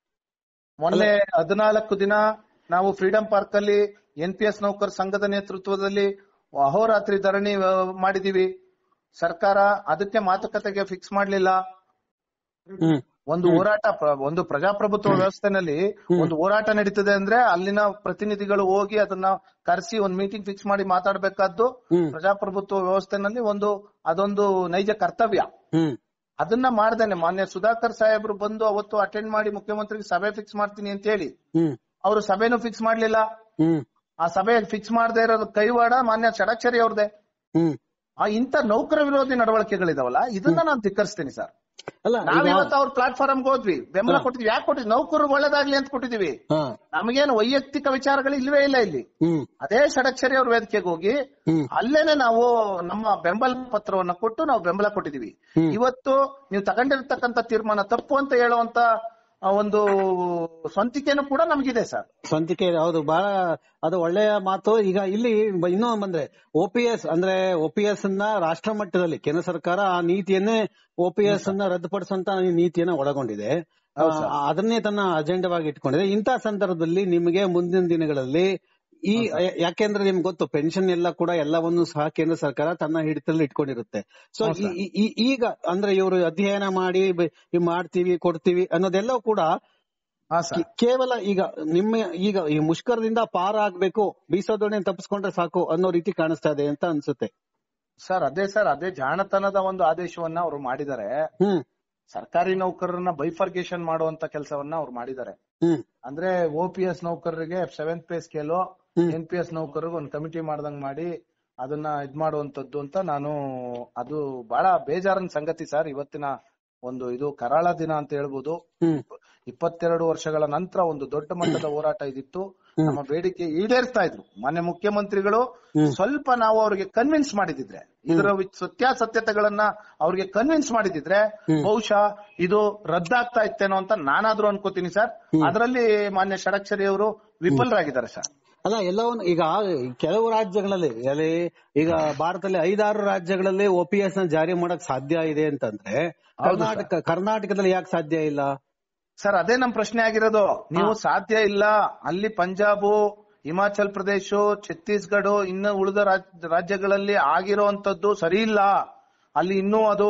D: ಮೊನ್ನೆ ಹದಿನಾಲ್ಕು ದಿನ ನಾವು ಫ್ರೀಡಂ ಪಾರ್ಕ್ ಅಲ್ಲಿ ಎನ್ ಪಿ ಎಸ್ ನೌಕರ ಸಂಘದ ನೇತೃತ್ವದಲ್ಲಿ ಅಹೋರಾತ್ರಿ ಧರಣಿ ಆ, ಮಾಡಿದೀವಿ ಸರ್ಕಾರ ಅದಕ್ಕೆ ಮಾತುಕತೆಗೆ ಫಿಕ್ಸ್ ಮಾಡ್ಲಿಲ್ಲ
C: ಹ್ಮ್
D: ಒಂದು ಹೋರಾಟ ಪ್ರ- ಒಂದು ಪ್ರಜಾಪ್ರಭುತ್ವ ವ್ಯವಸ್ಥೆನಲ್ಲಿ ಒಂದು ಹೋರಾಟ ನಡೀತದೆ ಅಂದ್ರೆ ಅಲ್ಲಿನ ಪ್ರತಿನಿಧಿಗಳು ಹೋಗಿ ಅದನ್ನ ಕರೆಸಿ ಒಂದು ಮೀಟಿಂಗ್ ಫಿಕ್ಸ್ ಮಾಡಿ ಮಾತಾಡ್ಬೇಕಾದ್ದು
C: ಹ್ಮ್.
D: ಪ್ರಜಾಪ್ರಭುತ್ವ ವ್ಯವಸ್ಥೆನಲ್ಲಿ ಒಂದು ಅದೊಂದು ನೈಜ ಕರ್ತವ್ಯ
C: ಹ್ಮ್
D: ಅದನ್ನ ಮಾಡ್ದೇನೆ ಮಾನ್ಯ ಸುಧಾಕರ್ ಸಾಹೇಬ್ರು ಬಂದು ಅವತ್ತು ಅಟೆಂಡ್ ಮಾಡಿ ಮುಖ್ಯಮಂತ್ರಿಗೆ ಸಭೆ ಫಿಕ್ಸ್ ಮಾಡ್ತೀನಿ ಅಂತ ಹೇಳಿ
C: ಹ್ಮ್
D: ಅವರು ಸಭೆನೂ ಫಿಕ್ಸ್ ಮಾಡ್ಲಿಲ್ಲ
C: ಹ್ಮ್
D: ಆ ಸಭೆ ಫಿಕ್ಸ್ ಮಾಡದೇ ಇರೋದು ಕೈವಾಡ ಮಾನ್ಯ ಷಡಕ್ಷರಿ ಅವ್ರದೇ
C: ಹ್ಮ್
D: ಆ ಇಂತ ನೌಕರ ವಿರೋಧಿ ನಡವಳಿಕೆಗಳಿದಾವಲ್ಲ ಇದನ್ನ ನಾನು ಧಿಕ್ಕರಿಸ್ತೀನಿ ಸರ್
C: ಅಲ್ಲ
D: ನಾವ್
C: ಈಗ-
D: ಇವತ್ತು ಅವ್ರ ಪ್ಲಾಟ್ಫಾರ್ಮ್ ಹೋದ್ವಿ ಬೆಂಬಲ ಕೊಟ್ಟಿದ್ವಿ ಯಾಕೆ ಕೊಟ್ಟಿದ್ವಿ ನೌಕರರು ಒಳ್ಳೇದಾಗ್ಲಿ ಅಂತ ಕೊಟ್ಟಿದೀವಿ
C: ಹಾ
D: ನಮಗೇನು ವೈಯಕ್ತಿಕ ವಿಚಾರಗಳು ಇಲ್ವೇ ಇಲ್ಲ ಇಲ್ಲಿ
C: ಹ್ಮ್
D: ಅದೇ ಷಡಕ್ಷರಿ ಅವ್ರ ವೇದಿಕೆಗೆ ಹೋಗಿ
C: ಹ್ಮ್
D: ಅಲ್ಲೇನೆ ನಾವು ನಮ್ಮ ಬೆಂಬಲ ಪತ್ರವನ್ನ ಕೊಟ್ಟು ನಾವು ಬೆಂಬಲ ಕೊಟ್ಟಿದೀವಿ
C: ಹ್ಮ್.
D: ಇವತ್ತು ನೀವು ತಗೊಂಡಿರ್ತಕ್ಕಂತ ತೀರ್ಮಾನ ತಪ್ಪು ಅಂತ ಹೇಳುವಂತ ಆ, ಒಂದು ಸ್ವಂತಿಕೆನೂ ಕೂಡ ನಮಗಿದೆ ಸರ್
C: ಸ್ವಂತಿಕೆ ಇದೆ, ಹೌದು ಬಹಳ ಅದು ಒಳ್ಳೆಯ ಮಾತು ಈಗ ಇಲ್ಲಿ ಬ- ಇನ್ನೂ ಬಂದ್ರೆ ಓಪಿಎಸ್ ಅಂದ್ರೆ ಓಪಿಎಸ್ ಅನ್ನ ರಾಷ್ಟ್ರ ಮಟ್ಟದಲ್ಲಿ ಕೇಂದ್ರ ಸರ್ಕಾರ ಆ ನೀತಿಯನ್ನೇ ಓಪಿಎಸ್ ಅನ್ನ ರದ್ದುಪಡಿಸುವಂತ ನೀತಿಯನ್ನ ಒಳಗೊಂಡಿದೆ
D: ಹೌದು ಸರ್.
C: ಆ, ಅದನ್ನೇ ತನ್ನ ಅಜೆಂಡವಾಗಿ ಇಟ್ಕೊಂಡಿದೆ ಇಂಥ ಸಂದರ್ಭದಲ್ಲಿ ನಿಮಗೆ ಮುಂದಿನ ದಿನಗಳಲ್ಲಿ ಈ ಯಾಕೆಂದ್ರೆ ನಿಮ್ಗೆ ಗೊತ್ತು ಪೆನ್ಷನ್ ಎಲ್ಲ ಕೂಡ ಎಲ್ಲವನ್ನು ಸಹ ಕೇಂದ್ರ ಸರ್ಕಾರ ತನ್ನ ಹಿಡಿತದಲ್ಲಿ ಇಟ್ಕೊಂಡಿರುತ್ತೆ ಸೊ
D: ಹೌದು ಸರ್.
C: ಈಗ ಅಂದ್ರೆ ಇವರು ಅಧ್ಯಯನ ಮಾಡಿ ಬೆ- ಇವ್ ಮಾಡ್ತೀವಿ ಕೊಡ್ತೀವಿ ಅನ್ನೋದೆಲ್ಲ ಕೂಡ
D: ಹಾ ಸರ್
C: ಕೇ- ಕೇವಲ ಈಗ ನಿಮ್ಮ ಈಗ ಈ ಮುಷ್ಕರದಿಂದ ಪಾರ ಆಗ್ಬೇಕು ಬೀಸೋದೊಣೆ ತಪ್ಪಿಸ್ಕೊಂಡ್ರೆ ಸಾಕು ಅನ್ನೋ ರೀತಿ ಕಾಣಿಸ್ತಾ ಇದೆ ಅಂತ ಅನ್ಸುತ್ತೆ
D: ಸರ್ ಅದೇ ಸರ್ ಅದೇ ಜಾಣತನದ ಒಂದು ಆದೇಶವನ್ನ ಅವರು ಮಾಡಿದ್ದಾರೆ
C: ಹ್ಮ್
D: ಸರ್ಕಾರಿ ನೌಕರರನ್ನ ಬೈಫರ್ಗೇಷನ್ ಮಾಡುವಂತ ಕೆಲಸವನ್ನ ಅವ್ರು ಮಾಡಿದ್ದಾರೆ
C: ಹ್ಮ್
D: ಅಂದ್ರೆ ಓ ಪಿ ಎಸ್ ನೌಕರರಿಗೆ ಸೆವೆಂತ್ ಪೇ ಸ್ಕೇಲು
C: ಹ್ಮ್.
D: ಎನ್ ಪಿ ಎಸ್ ನೌಕರರಿಗೆ ಒಂದು ಕಮಿಟಿ ಮಾಡ್ದಂಗ್ ಮಾಡಿ ಅದನ್ನ ಇದ್ ಮಾಡುವಂತದ್ದು ಅಂತ ನಾನು ಅದು ಬಹಳ ಬೇಜಾರಿನ ಸಂಗತಿ ಸರ್ ಇವತ್ತಿನ ಒಂದು ಇದು ಕರಾಳ ದಿನ ಅಂತ ಹೇಳ್ಬೋದು
C: ಹ್ಮ್
D: ಇಪ್ಪತ್ತೆರಡು ವರ್ಷಗಳ ನಂತರ ಒಂದು ದೊಡ್ಡ ಮಟ್ಟದ ಹೋರಾಟ ಇದಿತ್ತು ನಮ್ಮ ಬೇಡಿಕೆ ಈಡೇರಿಸ್ತಾ ಇದ್ರು ಮಾನ್ಯ ಮುಖ್ಯಮಂತ್ರಿಗಳು ಸ್ವಲ್ಪ ನಾವು ಅವ್ರಿಗೆ ಕನ್ವಿನ್ಸ್ ಮಾಡಿದಿದ್ರೆ ಇದರ ವಿ- ಸತ್ಯಾಸತ್ಯತೆಗಳನ್ನ ಅವ್ರಿಗೆ ಕನ್ವಿನ್ಸ್ ಮಾಡಿದಿದ್ರೆ ಬಹುಶಃ ಇದು ರದ್ದಾಗ್ತಾ ಇತ್ತೇನೋ ಅಂತ ನಾನಾದ್ರೂ ಅನ್ಕೋತೀನಿ ಸರ್ ಅದರಲ್ಲಿ ಮಾನ್ಯ ಷಡಕ್ಷರಿ ಅವರು ವಿಫಲರಾಗಿದ್ದಾರೆ ಸರ್
C: ಅಲ್ಲ ಎಲ್ಲವನ್ನು ಈಗ ಕೆಲವು ರಾಜ್ಯಗಳಲ್ಲಿ ಎಲ್ಲಿ ಈಗ ಭಾರತದಲ್ಲಿ ಐದಾರು ರಾಜ್ಯಗಳಲ್ಲಿ ಓಪಿಎಸ್ ನ ಜಾರಿ ಮಾಡಕ್ ಸಾಧ್ಯ ಇದೆ ಅಂತಂದ್ರೆ ಕರ್ನಾಟಕ ಕರ್ನಾಟಕದಲ್ಲಿ ಯಾಕೆ ಸಾಧ್ಯ ಇಲ್ಲ
D: ಸರ್ ಅದೇ ನಮ್ ಪ್ರಶ್ನೆ ಆಗಿರೋದು ನೀವು ಸಾಧ್ಯ ಇಲ್ಲ ಅಲ್ಲಿ ಪಂಜಾಬು ಹಿಮಾಚಲ್ ಪ್ರದೇಶ ಛತ್ತೀಸ್ಗಢ ಇನ್ನು ಉಳಿದ ರಾಜ್- ರಾಜ್ಯಗಳಲ್ಲಿ ಆಗಿರೋಂತದ್ದು ಸರಿ ಇಲ್ಲ ಅಲ್ಲಿ ಇನ್ನೂ ಅದು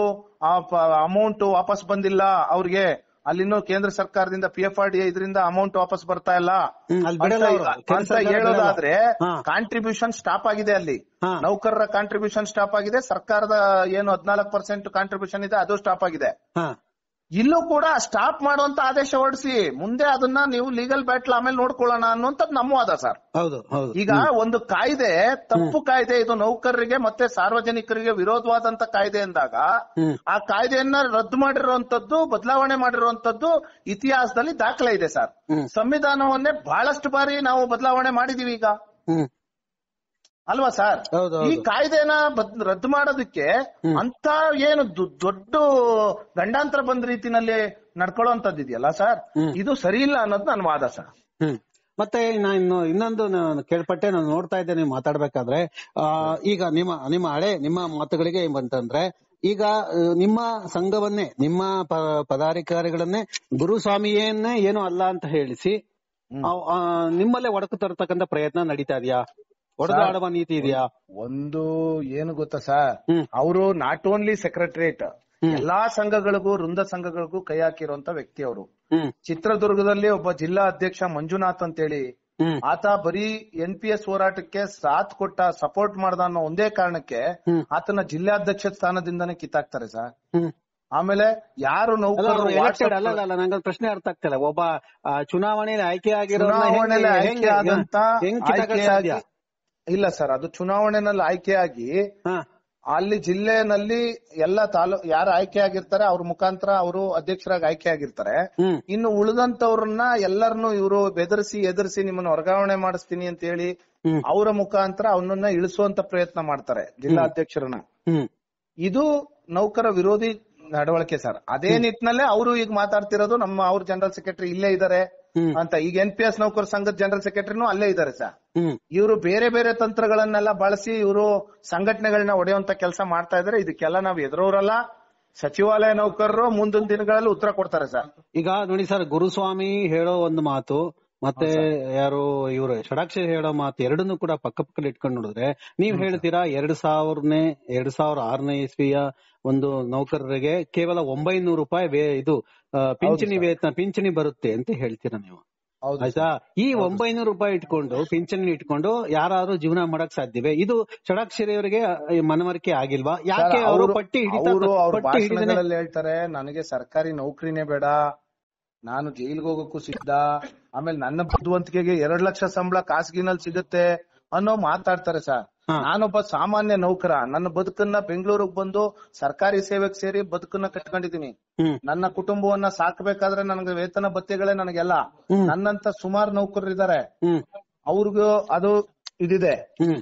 D: ಅಮೌಂಟ್ ವಾಪಸ್ ಬಂದಿಲ್ಲ ಅವ್ರಿಗೆ ಅಲ್ಲಿ ಇನ್ನೂ ಕೇಂದ್ರ ಸರ್ಕಾರದಿಂದ ಪಿ ಎಫ್ ಆರ್ ಡಿ ಇದರಿಂದ ಅಮೌಂಟ್ ವಾಪಸ್ ಬರ್ತಾ ಇಲ್ಲ
C: ಹ್ಮ್, ಅಲ್ಲಿ ಬಿಡಲ್ಲ ಅವ್ರು.
D: ಅಂತ-
C: ಕೇಂದ್ರ
D: ಅಂತ
C: ಸರ್ಕಾರ
D: ಹೇಳೋದಾದ್ರೆ
C: ಹಾ.
D: ಕಾಂಟ್ರಿಬ್ಯೂಷನ್ ಸ್ಟಾಪ್ ಆಗಿದೆ ಅಲ್ಲಿ
C: ಹಾ.
D: ನೌಕರರ ಕಾಂಟ್ರಿಬ್ಯೂಷನ್ ಸ್ಟಾಪ್ ಆಗಿದೆ ಸರ್ಕಾರದ ಏನು ಹದಿನಾಲ್ಕು ಪರ್ಸೆಂಟ್ ಕಾಂಟ್ರಿಬ್ಯೂಷನ್ ಇದೆ ಅದು ಸ್ಟಾಪ್ ಆಗಿದೆ
C: ಹಾ
D: ಇಲ್ಲೂ ಕೂಡ ಸ್ಟಾಪ್ ಮಾಡುವಂತ ಆದೇಶ ಹೊರಡಿಸಿ ಮುಂದೆ ಅದನ್ನ ನೀವು ಲೀಗಲ್ ಬ್ಯಾಟ್ಲ್ ಆಮೇಲೆ ನೋಡ್ಕೊಳ್ಳೋಣ ಅನ್ನುವಂಥದ್ದು ನಮ್ಮ ವಾದ ಸರ್
C: ಹೌದು ಹೌದು
D: ಈಗ ಒಂದು ಕಾಯ್ದೆ ತಪ್ಪು ಕಾಯ್ದೆ ಇದು ನೌಕರರಿಗೆ ಮತ್ತೆ ಸಾರ್ವಜನಿಕರಿಗೆ ವಿರೋಧವಾದಂತ ಕಾಯ್ದೆ ಎಂದಾಗ
C: ಹ್ಮ್.
D: ಆ ಕಾಯ್ದೆಯನ್ನ ರದ್ದು ಮಾಡಿರುವಂತದ್ದು ಬದಲಾವಣೆ ಮಾಡಿರುವಂತದ್ದು ಇತಿಹಾಸದಲ್ಲಿ ದಾಖಲೆ ಇದೆ ಸರ್
C: ಹ್ಮ್.
D: ಸಂವಿಧಾನವನ್ನೇ ಬಹಳಷ್ಟು ಬಾರಿ ನಾವು ಬದಲಾವಣೆ ಮಾಡಿದೀವಿ ಈಗ
C: ಹ್ಮ್
D: ಅಲ್ವಾ ಸರ್
C: ಹೌದು,
D: ಈ
C: ಹೌದು.
D: ಕಾಯ್ದೆನ ಬದ್- ರದ್ದು ಮಾಡೋದಕ್ಕೆ ಅಂತ ಏನು ದೊ- ದೊಡ್ಡ ಗಂಡಾಂತರ ಬಂದ ರೀತಿನಲ್ಲಿ ನಡ್ಕೊಳ್ಳುವಂತದ್ದು ಇದೆಯಲ್ಲ ಸರ್ ಇದು ಸರಿ ಇಲ್ಲ ಅನ್ನೋದು ನನ್ನ ವಾದ ಸರ್
C: ಹ್ಮ್ ಮತ್ತೆ ನಾನು ಇನ್ನೊಂದು ನಾನು ಕೇಳ್ಪಟ್ಟೆ ನಾನು ನೋಡ್ತಾ ಇದ್ದೆ ನೀವು ಮಾತಾಡ್ಬೇಕಾದ್ರೆ ಆ, ಈಗ ನಿಮ್ಮ ನಿಮ್ಮ ಹಳೆ ನಿಮ್ಮ ಮಾತುಗಳಿಗೆ ಏನ್ ಬಂತಂದ್ರೆ ಈಗ ಆ, ನಿಮ್ಮ ಸಂಘವನ್ನೇ ನಿಮ್ಮ ಪ- ಪದಾಧಿಕಾರಿಗಳನ್ನೇ ಗುರುಸ್ವಾಮಿಯನ್ನೇ ಏನು ಅಲ್ಲ ಅಂತ ಹೇಳಿಸಿ ಆ, ಆ, ನಿಮ್ಮಲ್ಲೇ ಒಡಕು ತರತಕ್ಕಂತ ಪ್ರಯತ್ನ ನಡೀತಾ ಇದೆಯಾ ಒಡೆದಾಡುವ ನೀತಿ ಇದೆಯಾ
D: ಒಂದು ಏನು ಗೊತ್ತಾ ಸರ್
C: ಹ್ಮ್.
D: ಅವರು ನಾಟ್ ಓನ್ಲಿ ಸೆಕ್ರೆಟರಿಯೇಟ್ ಎಲ್ಲಾ ಸಂಘಗಳಿಗೂ ವೃಂದ ಸಂಘಗಳಿಗೂ ಕೈ ಹಾಕಿರುವಂತ ವ್ಯಕ್ತಿ ಅವರು
C: ಹ್ಮ್
D: ಚಿತ್ರದುರ್ಗದಲ್ಲಿ ಒಬ್ಬ ಜಿಲ್ಲಾ ಅಧ್ಯಕ್ಷ ಮಂಜುನಾಥ್ ಅಂತೇಳಿ
C: ಹ್ಮ್
D: ಆತ ಬರೀ ಎನ್ ಪಿ ಎಸ್ ಹೋರಾಟಕ್ಕೆ ಸಾಥ್ ಕೊಟ್ಟ ಸಪೋರ್ಟ್ ಮಾಡ್ದ ಅನ್ನೋ ಒಂದೇ ಕಾರಣಕ್ಕೆ
C: ಹ್ಮ್.
D: ಆತನ ಜಿಲ್ಲಾಧ್ಯಕ್ಷ ಸ್ಥಾನದಿಂದಾನೇ ಕಿತ್ತಾಕ್ತಾರೆ ಸರ್
C: ಹ್ಮ್
D: ಆಮೇಲೆ ಯಾರು
C: ಅಲ್ಲ
D: ನೌಕರರು
C: ಅವ್ರು elected
D: WhatsApp-
C: ಅಲ್ಲ ಅಲ್ಲ, ಅಲ್ಲ ನಂಗೆ ಪ್ರಶ್ನೆ ಅರ್ಥ ಆಗ್ತಿಲ್ಲ ಒಬ್ಬ ಆ, ಚುನಾವಣೆಯಲ್ಲಿ ಆಯ್ಕೆ ಆಗಿರೋ
D: ಚುನಾವಣೆಯಲ್ಲಿ ಆಯ್ಕೆ ಆದಂತ
C: ಹೆಂಗ್ ಕಿತ್ತಾಕಕ್ ಸಾಧ್ಯ
D: ಆಯ್ಕೆಯಾಗಿ ಇಲ್ಲ ಸರ್ ಅದು ಚುನಾವಣೆನಲ್ಲಿ ಆಯ್ಕೆಯಾಗಿ
C: ಹಾ
D: ಅಲ್ಲಿ ಜಿಲ್ಲೆನಲ್ಲಿ ಎಲ್ಲ ತಾಲೂಕ್ ಯಾರು ಆಯ್ಕೆ ಆಗಿರ್ತಾರೆ ಅವ್ರ ಮುಖಾಂತರ ಅವರು ಅಧ್ಯಕ್ಷರಾಗಿ ಆಯ್ಕೆ ಆಗಿರ್ತಾರೆ
C: ಹ್ಮ್
D: ಇನ್ನು ಉಳಿದಂತವ್ರನ್ನ ಎಲ್ಲರನ್ನು ಇವರು ಬೆದರಿಸಿ ಎದುರಿಸಿ ನಿಮ್ಮನ್ನ ವರ್ಗಾವಣೆ ಮಾಡಿಸ್ತೀನಿ ಅಂತ ಹೇಳಿ
C: ಹ್ಮ್.
D: ಅವರ ಮುಖಾಂತರ ಅವನನ್ನ ಇಳಿಸುವಂತ ಪ್ರಯತ್ನ ಮಾಡ್ತಾರೆ ಜಿಲ್ಲಾ ಅಧ್ಯಕ್ಷರನ್ನ
C: ಹ್ಮ್
D: ಇದು ನೌಕರ ವಿರೋಧಿ ನಡವಳಿಕೆ ಸರ್ ಅದೇ ನಿಟ್ಟಿನಲ್ಲೇ ಅವರು ಈಗ ಮಾತಾಡ್ತಿರೋದು ನಮ್ಮ ಅವ್ರ ಜನರಲ್ ಸೆಕ್ರೆಟರಿ ಇಲ್ಲೇ ಇದ್ದಾರೆ
C: ಹ್ಮ್.
D: ಅಂತ ಈಗ ಎನ್ ಪಿ ಎಸ್ ನೌಕರ ಸಂಘದ ಜನರಲ್ ಸೆಕ್ರೆಟರಿನೂ ಅಲ್ಲೇ ಇದ್ದಾರೆ ಸರ್
C: ಹ್ಮ್
D: ಇವರು ಬೇರೆ ಬೇರೆ ತಂತ್ರಗಳನ್ನೆಲ್ಲ ಬಳಸಿ ಇವರು ಸಂಘಟನೆಗಳನ್ನ ಒಡೆಯುವಂತ ಕೆಲಸ ಮಾಡ್ತಾ ಇದಾರೆ ಇದಕ್ಕೆಲ್ಲ ನಾವು ಎದುರೋರಲ್ಲ ಸಚಿವಾಲಯ ನೌಕರರು ಮುಂದಿನ ದಿನಗಳಲ್ಲಿ ಉತ್ತರ ಕೊಡ್ತಾರೆ ಸರ್
C: ಈಗ ನೋಡಿ ಸರ್ ಗುರುಸ್ವಾಮಿ ಹೇಳೋ ಒಂದು ಮಾತು ಮತ್ತೆ ಯಾರು ಇವರು ಷಡಾಕ್ಷರಿ ಹೇಳೋ ಮಾತು ಎರಡನ್ನೂ ಕೂಡ ಪಕ್ಕ ಪಕ್ಕದಲ್ಲಿ ಇಟ್ಕೊಂಡು ನೋಡಿದ್ರೆ ನೀವ್ ಹೇಳ್ತೀರಾ ಎರಡ್ ಸಾವಿರನೇ ಎರಡ್ ಸಾವಿರ ಆರನೇ ಇಸ್ವಿಯ ಒಂದು ನೌಕರರಿಗೆ ಕೇವಲ ಒಂಬೈನೂರು ರೂಪಾಯಿ ವೇ- ಇದು ಆ, ಪಿಂಚಣಿ ವೇತನ ಪಿಂಚಣಿ ಬರುತ್ತೆ ಅಂತ ಹೇಳ್ತೀರಾ ನೀವು
D: ಹೌದು
C: ಆಯ್ತಾ ಈ ಒಂಬೈನೂರು ರೂಪಾಯಿ ಇಟ್ಕೊಂಡು ಪಿಂಚಣಿ ಇಟ್ಕೊಂಡು ಯಾರಾದ್ರೂ ಜೀವನ ಮಾಡಕ್ ಸಾಧ್ಯವೇ ಇದು ಷಡಾಕ್ಷರಿ ಅವರಿಗೆ ಮನವರಿಕೆ ಆಗಿಲ್ವಾ ಯಾಕೆ ಅವರು ಪಟ್ಟಿ ಹಿಡಿತಾ
D: ಅವರು ಅವ್ರ
C: ಪಟ್ಟಿ ಹಿಡಿದನೆ
D: ಭಾಷಣಗಳಲ್ಲಿ ಹೇಳ್ತಾರೆ ನನಗೆ ಸರ್ಕಾರಿ ನೌಕರಿನೇ ಬೇಡ ನಾನು ಜೈಲ್ಗೆ ಹೋಗಕ್ಕೂ ಸಿದ್ಧ ಆಮೇಲೆ ನನ್ನ ಬುದ್ಧಿವಂತಿಕೆಗೆ ಎರಡ್ ಲಕ್ಷ ಸಂಬಳ ಖಾಸಗಿನಲ್ಲಿ ಸಿಗುತ್ತೆ ಅನ್ನೋ ಮಾತಾಡ್ತಾರೆ ಸರ್
C: ಹಾ.
D: ನಾನೊಬ್ಬ ಸಾಮಾನ್ಯ ನೌಕರ ನನ್ನ ಬದುಕನ್ನ ಬೆಂಗಳೂರಿಗೆ ಬಂದು ಸರ್ಕಾರಿ ಸೇವೆಗೆ ಸೇರಿ ಬದುಕನ್ನ ಕಟ್ಕೊಂಡಿದೀನಿ
C: ಹ್ಮ್
D: ನನ್ನ ಕುಟುಂಬವನ್ನ ಸಾಕ್ಬೇಕಾದ್ರೆ ನನಗೆ ವೇತನ ಭತ್ಯೆಗಳೇ ನನಗೆಲ್ಲ
C: ಹ್ಮ್.
D: ನನ್ನಂತ ಸುಮಾರು ನೌಕರರು ಇದಾರೆ
C: ಹ್ಮ್
D: ಅವ್ರಿಗೂ ಅದು ಇದಿದೆ
C: ಹ್ಮ್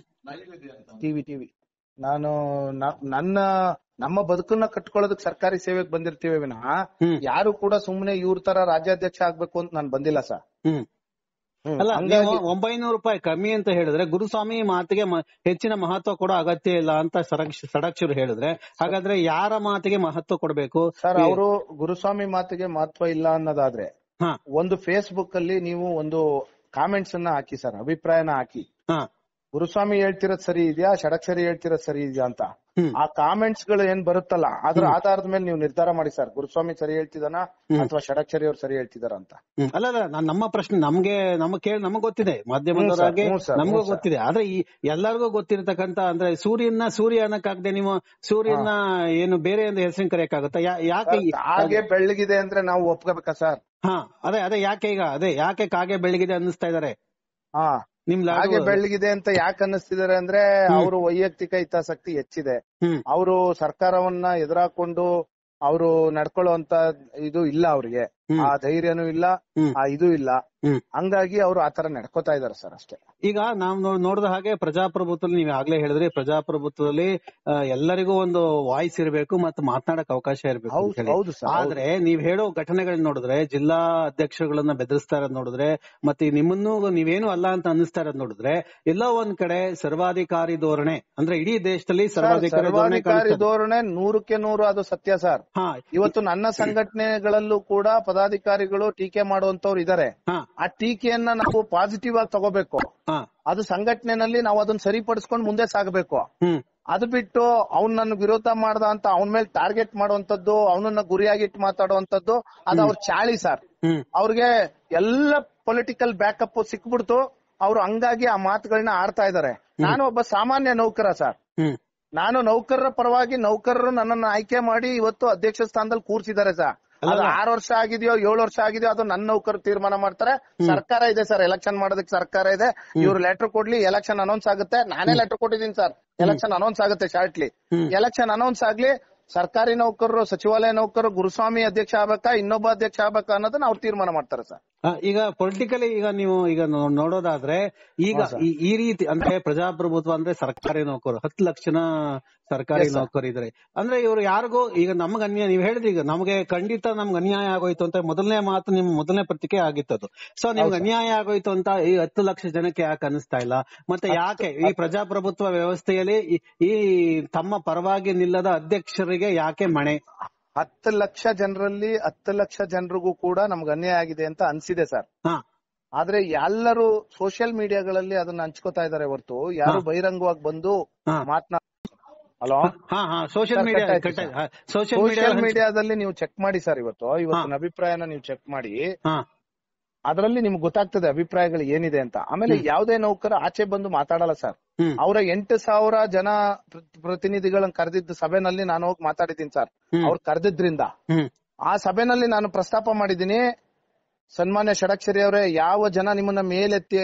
D: ಟಿವಿ ಟಿವಿ ನಾನು ನ- ನನ್ನ ನಮ್ಮ ಬದುಕನ್ನ ಕಟ್ಕೊಳ್ಳೋದಕ್ಕೆ ಸರ್ಕಾರಿ ಸೇವೆಗೆ ಬಂದಿರ್ತೀವಿ ವಿನಃ
C: ಹ್ಮ್.
D: ಯಾರು ಕೂಡ ಸುಮ್ನೆ ಇವ್ರ ತರ ರಾಜ್ಯಾಧ್ಯಕ್ಷ ಆಗ್ಬೇಕು ಅಂತ ನಾನು ಬಂದಿಲ್ಲ ಸರ್
C: ಹ್ಮ್ ಅಲ್ಲ ನೀವು ಒಂಬೈನೂರು ರೂಪಾಯಿ ಕಮ್ಮಿ ಅಂತ ಹೇಳಿದ್ರೆ ಗುರುಸ್ವಾಮಿ ಮಾತಿಗೆ ಮ- ಹೆಚ್ಚಿನ ಮಹತ್ವ ಕೊಡೋ ಅಗತ್ಯ ಇಲ್ಲ ಅಂತ ಸಡಕ್ಷ- ಷಡಕ್ಷರು ಹೇಳಿದ್ರೆ ಹಾಗಾದ್ರೆ ಯಾರ ಮಾತಿಗೆ ಮಹತ್ವ ಕೊಡಬೇಕು
D: ಸರ್ ಅವರು ಗುರುಸ್ವಾಮಿ ಮಾತಿಗೆ ಮಹತ್ವ ಇಲ್ಲ ಅನ್ನೋದಾದ್ರೆ
C: ಹಾ
D: ಒಂದು ಫೇಸ್ಬುಕ್ ಅಲ್ಲಿ ನೀವು ಒಂದು ಕಾಮೆಂಟ್ಸ್ ಅನ್ನ ಹಾಕಿ ಸರ್ ಅಭಿಪ್ರಾಯನ ಹಾಕಿ
C: ಹಾ
D: ಗುರುಸ್ವಾಮಿ ಹೇಳ್ತಿರೋದ್ ಸರಿ ಇದೆಯಾ ಷಡಕ್ಷರಿ ಹೇಳ್ತಿರೋದ್ ಸರಿ ಇದೆಯಾ ಅಂತ
C: ಹ್ಮ್.
D: ಆ ಕಾಮೆಂಟ್ಸ್ ಗಳು ಏನ್ ಬರುತ್ತಲ್ಲ ಅದ್ರ ಆಧಾರದ ಮೇಲೆ ನೀವು ನಿರ್ಧಾರ ಮಾಡಿ ಸರ್ ಗುರುಸ್ವಾಮಿ ಸರಿ ಹೇಳ್ತಿದಾನ ಅಥವಾ ಷಡಕ್ಷರಿ ಅವ್ರು ಸರಿ ಹೇಳ್ತಿದಾರ ಅಂತ
C: ಹ್ಮ್. ಅಲ್ಲ ಅಲ್ಲ ನಾನ್ ನಮ್ಮ ಪ್ರಶ್ನೆ ನಮ್ಗೆ ನಮ್ ಕೇಳಿ ನಮಗ್ ಗೊತ್ತಿದೆ ಮಾಧ್ಯಮದವರಾಗೆ
D: ಹ್ಮ್ ಸರ್,
C: ನಮಗೂ
D: ಹ್ಮ್ ಸರ್.
C: ಗೊತ್ತಿದೆ ಆದ್ರೆ ಈ ಎಲ್ಲರಿಗೂ ಗೊತ್ತಿರತಕ್ಕಂತ ಅಂದ್ರೆ ಸೂರ್ಯನ ಸೂರ್ಯ ಅನ್ನಕ್ಕಾಗದೆ ನೀವು ಸೂರ್ಯನ ಏನು ಬೇರೆ ಒಂದು ಹೆಸರಿನ ಕರೆಯಕ್ಕಾಗುತ್ತಾ ಯಾ- ಯಾಕೆ ಈ-
D: ಹಾಗೆ ಬೆಳ್ಳಗಿದೆ ಅಂದ್ರೆ ನಾವು ಒಪ್ಕೋಬೇಕಾ ಸರ್
C: ಹಾ ಅದೇ ಅದೇ ಯಾಕೆ ಈಗ ಅದೇ ಯಾಕೆ ಕಾಗೆ ಬೆಳಗಿದೆ ಅನ್ನಿಸ್ತಾ ಇದಾರೆ
D: ಹಾ
C: ನಿಮ್ ಲಾಡು-
D: ಹಾಗೆ ಬೆಳ್ಳಗಿದೆ ಅಂತ ಯಾಕೆ ಅನ್ನಿಸ್ತಿದ್ದಾರೆ ಅಂದ್ರೆ ಅವರು ವೈಯಕ್ತಿಕ ಹಿತಾಸಕ್ತಿ ಹೆಚ್ಚಿದೆ
C: ಹ್ಮ್
D: ಅವರು ಸರ್ಕಾರವನ್ನ ಎದುರಾಕೊಂಡು ಅವರು ನಡ್ಕೊಳ್ಳುವಂತ ಇದು ಇಲ್ಲ ಅವ್ರಿಗೆ
C: ಹ್ಮ್.
D: ಆ ಧೈರ್ಯನೂ ಇಲ್ಲ
C: ಹ್ಮ್.
D: ಆ ಇದು ಇಲ್ಲ
C: ಹ್ಮ್.
D: ಹಂಗಾಗಿ ಅವರು ಆತರ ನಡ್ಕೋತಾ ಇದಾರೆ ಸರ್ ಅಷ್ಟೇ
C: ಈಗ ನಾವು ನೋ- ನೋಡಿದ ಹಾಗೆ ಪ್ರಜಾಪ್ರಭುತ್ವದಲ್ಲಿ ನೀವು ಆಗ್ಲೇ ಹೇಳಿದ್ರಿ ಪ್ರಜಾಪ್ರಭುತ್ವದಲ್ಲಿ ಆ, ಎಲ್ಲರಿಗೂ ಒಂದು ವಾಯ್ಸ್ ಇರಬೇಕು ಮತ್ತು ಮಾತನಾಡಕ್ ಅವಕಾಶ ಇರಬೇಕು
D: ಹೌದು,
C: ಅಂತ ಹೇಳಿ
D: ಹೌದು ಸರ್, ಹೌದು.
C: ಆದ್ರೆ ನೀವ್ ಹೇಳೋ ಘಟನೆಗಳನ್ನ ನೋಡಿದ್ರೆ ಜಿಲ್ಲಾ ಅಧ್ಯಕ್ಷರುಗಳನ್ನ ಬೆದರಿಸ್ತಾ ಇರೋದ್ ನೋಡಿದ್ರೆ ಮತ್ತೆ ನಿಮ್ಮನ್ನು ನೀವೇನು ಅಲ್ಲ ಅಂತ ಅನ್ನಿಸ್ತಾ ಇರೋದ್ ನೋಡಿದ್ರೆ ಎಲ್ಲೋ ಒಂದ್ ಕಡೆ ಸರ್ವಾಧಿಕಾರಿ ಧೋರಣೆ ಅಂದ್ರೆ ಇಡೀ ದೇಶದಲ್ಲಿ ಸರ್ವಾಧಿಕಾರಿ ಧೋರಣೆ
D: ಸರ್ವಾಧಿಕಾರಿ
C: ಕಾಣಿಸ್ತದೆ.
D: ಧೋರಣೆ ನೂರಕ್ಕೆ ನೂರು ಅದು ಸತ್ಯ ಸರ್
C: ಹಾ
D: ಇವತ್ತು ನನ್ನ ಸಂಘಟನೆಗಳಲ್ಲೂ ಕೂಡ ಪದಾಧಿಕಾರಿಗಳು ಟೀಕೆ ಮಾಡುವಂತವ್ರು ಇದಾರೆ
C: ಹಾ
D: ಆ ಟೀಕೆಯನ್ನ ನಾವು ಪಾಸಿಟಿವ್ ಆಗಿ ತಗೋಬೇಕು
C: ಹಾ
D: ಅದು ಸಂಘಟನೆನಲ್ಲಿ ನಾವು ಅದನ್ನ ಸರಿಪಡಿಸ್ಕೊಂಡು ಮುಂದೆ ಸಾಗಬೇಕು
C: ಹ್ಮ್
D: ಅದು ಬಿಟ್ಟು ಅವ್ನ್ ನನ್ನ ವಿರೋಧ ಮಾಡ್ದ ಅಂತ ಅವನ ಮೇಲೆ ಟಾರ್ಗೆಟ್ ಮಾಡುವಂತದ್ದು ಅವನನ್ನ ಗುರಿಯಾಗಿಟ್ಟು ಮಾತಾಡುವಂತದ್ದು ಅದು ಅವ್ರ ಚಾಳಿ ಸರ್
C: ಹ್ಮ್
D: ಅವ್ರಿಗೆ ಎಲ್ಲ ಪೊಲಿಟಿಕಲ್ ಬ್ಯಾಕಪ್ ಸಿಕ್ಬಿಡ್ತು ಅವ್ರು ಹಂಗಾಗಿ ಆ ಮಾತುಗಳನ್ನ ಆಡ್ತಾ ಇದಾರೆ ನಾನು ಒಬ್ಬ ಸಾಮಾನ್ಯ ನೌಕರ ಸರ್
C: ಹ್ಮ್
D: ನಾನು ನೌಕರರ ಪರವಾಗಿ ನೌಕರರು ನನ್ನನ್ನು ಆಯ್ಕೆ ಮಾಡಿ ಇವತ್ತು ಅಧ್ಯಕ್ಷ ಸ್ಥಾನದಲ್ಲಿ ಕೂರ್ಸಿದ್ದಾರೆ ಸರ್ ಅದು ಆರು ವರ್ಷ ಆಗಿದೆಯೋ ಏಳು ವರ್ಷ ಆಗಿದೆಯೋ ಅದು ನನ್ನ ನೌಕರು ತೀರ್ಮಾನ ಮಾಡ್ತಾರೆ ಸರ್ಕಾರ ಇದೆ ಸರ್ ಎಲೆಕ್ಷನ್ ಮಾಡೋದಕ್ಕೆ ಸರ್ಕಾರ ಇದೆ ಇವ್ರು ಲೆಟರ್ ಕೊಡ್ಲಿ ಎಲೆಕ್ಷನ್ ಅನೌನ್ಸ್ ಆಗುತ್ತೆ ನಾನೇ ಲೆಟರ್ ಕೊಟ್ಟಿದ್ದೀನಿ ಸರ್ ಎಲೆಕ್ಷನ್ ಅನೌನ್ಸ್ ಆಗುತ್ತೆ ಶಾರ್ಟ್ಲಿ ಎಲೆಕ್ಷನ್ ಅನೌನ್ಸ್ ಆಗ್ಲಿ ಸರ್ಕಾರಿ ನೌಕರರು ಸಚಿವಾಲಯ ನೌಕರರು ಗುರುಸ್ವಾಮಿ ಅಧ್ಯಕ್ಷ ಆಗ್ಬೇಕಾ ಇನ್ನೊಬ್ಬ ಅಧ್ಯಕ್ಷ ಆಗ್ಬೇಕಾ ಅನ್ನೋದನ್ನ ಅವ್ರು ತೀರ್ಮಾನ ಮಾಡ್ತಾರೆ ಸರ್
C: ಆ, ಈಗ ಪೊಲಿಟಿಕಲಿ ಈಗ ನೀವು ಈಗ ನೋ- ನೋಡೋದಾದ್ರೆ ಈಗ ಈ- ಈ ರೀತಿ ಅಂದ್ರೆ ಪ್ರಜಾಪ್ರಭುತ್ವ ಅಂದ್ರೆ ಸರ್ಕಾರಿ ನೌಕರು ಹತ್ತು ಲಕ್ಷನ ಸರ್ಕಾರಿ ನೌಕರು ಇದ್ರೆ ಅಂದ್ರೆ ಇವರು ಯಾರಿಗೂ ಈಗ ನಮ್ಗೆ ಅನ್ಯಾಯ ನೀವು ಹೇಳಿದ್ರಿ ಈಗ ನಮಗೆ ಖಂಡಿತ ನಮ್ಗೆ ಅನ್ಯಾಯ ಆಗೋಯ್ತು ಅಂತ ಮೊದಲನೇ ಮಾತು ನಿಮ್ ಮೊದಲನೇ ಪತ್ರಿಕೆ ಆಗಿತ್ತದು ಸೊ ನಿಮ್ಗೆ ಅನ್ಯಾಯ ಆಗೋಯ್ತು ಅಂತ ಈ ಹತ್ತು ಲಕ್ಷ ಜನಕ್ಕೆ ಯಾಕೆ ಅನಿಸ್ತಾ ಇಲ್ಲ ಮತ್ತೆ ಯಾಕೆ ಈ ಪ್ರಜಾಪ್ರಭುತ್ವ ವ್ಯವಸ್ಥೆಯಲ್ಲಿ ಈ- ಈ ತಮ್ಮ ಪರವಾಗಿ ನಿಲ್ಲದ ಅಧ್ಯಕ್ಷರಿಗೆ ಯಾಕೆ ಮಣೆ
D: ಹತ್ತು ಲಕ್ಷ ಜನರಲ್ಲಿ ಹತ್ತು ಲಕ್ಷ ಜನರಿಗೂ ಕೂಡ ನಮ್ಗೆ ಅನ್ಯಾಯ ಆಗಿದೆ ಅಂತ ಅನ್ಸಿದೆ ಸರ್
C: ಹಾ
D: ಆದ್ರೆ ಎಲ್ಲರೂ ಸೋಷಿಯಲ್ ಮೀಡಿಯಾಗಳಲ್ಲಿ ಅದನ್ನ ಹಂಚ್ಕೋತಾ ಇದಾರೆ ಹೊರತು ಯಾರು ಬಹಿರಂಗವಾಗಿ ಬಂದು
C: ಹಾ.
D: ಮಾತನಾಡ ಹಲೋ
C: ಹಾ ಹಾ ಸೋಷಿಯಲ್
D: ಸರ್,
C: ಮೀಡಿಯಾ
D: ಕಟ್ ಆಯ್ತು
C: ಸೋಷಿಯಲ್
D: ಸೋಷಿಯಲ್
C: ಮೀಡಿಯಾ
D: ಮೀಡಿಯಾದಲ್ಲಿ ನೀವು ಚೆಕ್ ಮಾಡಿ ಸರ್ ಇವತ್ತು ಇವತ್ತಿನ ಅಭಿಪ್ರಾಯನ ನೀವು ಚೆಕ್ ಮಾಡಿ
C: ಹಾ
D: ಅದರಲ್ಲಿ ನಿಮ್ಗೆ ಗೊತ್ತಾಗ್ತದೆ ಅಭಿಪ್ರಾಯಗಳು ಏನಿದೆ ಅಂತ ಆಮೇಲೆ ಯಾವುದೇ ನೌಕರ ಆಚೆ ಬಂದು ಮಾತಾಡಲ್ಲ ಸರ್
C: ಹ್ಮ್
D: ಅವರ ಎಂಟು ಸಾವಿರ ಜನ ಪ್ರ- ಪ್ರತಿನಿಧಿಗಳನ್ನ ಕರೆದಿದ್ದ ಸಭೆನಲ್ಲಿ ನಾನು ಹೋಗಿ ಮಾತಾಡಿದ್ದೀನಿ ಸರ್
C: ಹ್ಮ್.
D: ಅವ್ರು ಕರೆದಿದ್ರಿಂದ
C: ಹ್ಮ್
D: ಆ ಸಭೆನಲ್ಲಿ ನಾನು ಪ್ರಸ್ತಾಪ ಮಾಡಿದ್ದೀನಿ ಸನ್ಮಾನ್ಯ ಷಡಕ್ಷರಿ ಅವರೇ ಯಾವ ಜನ ನಿಮ್ಮನ್ನ ಮೇಲೆತ್ತಿ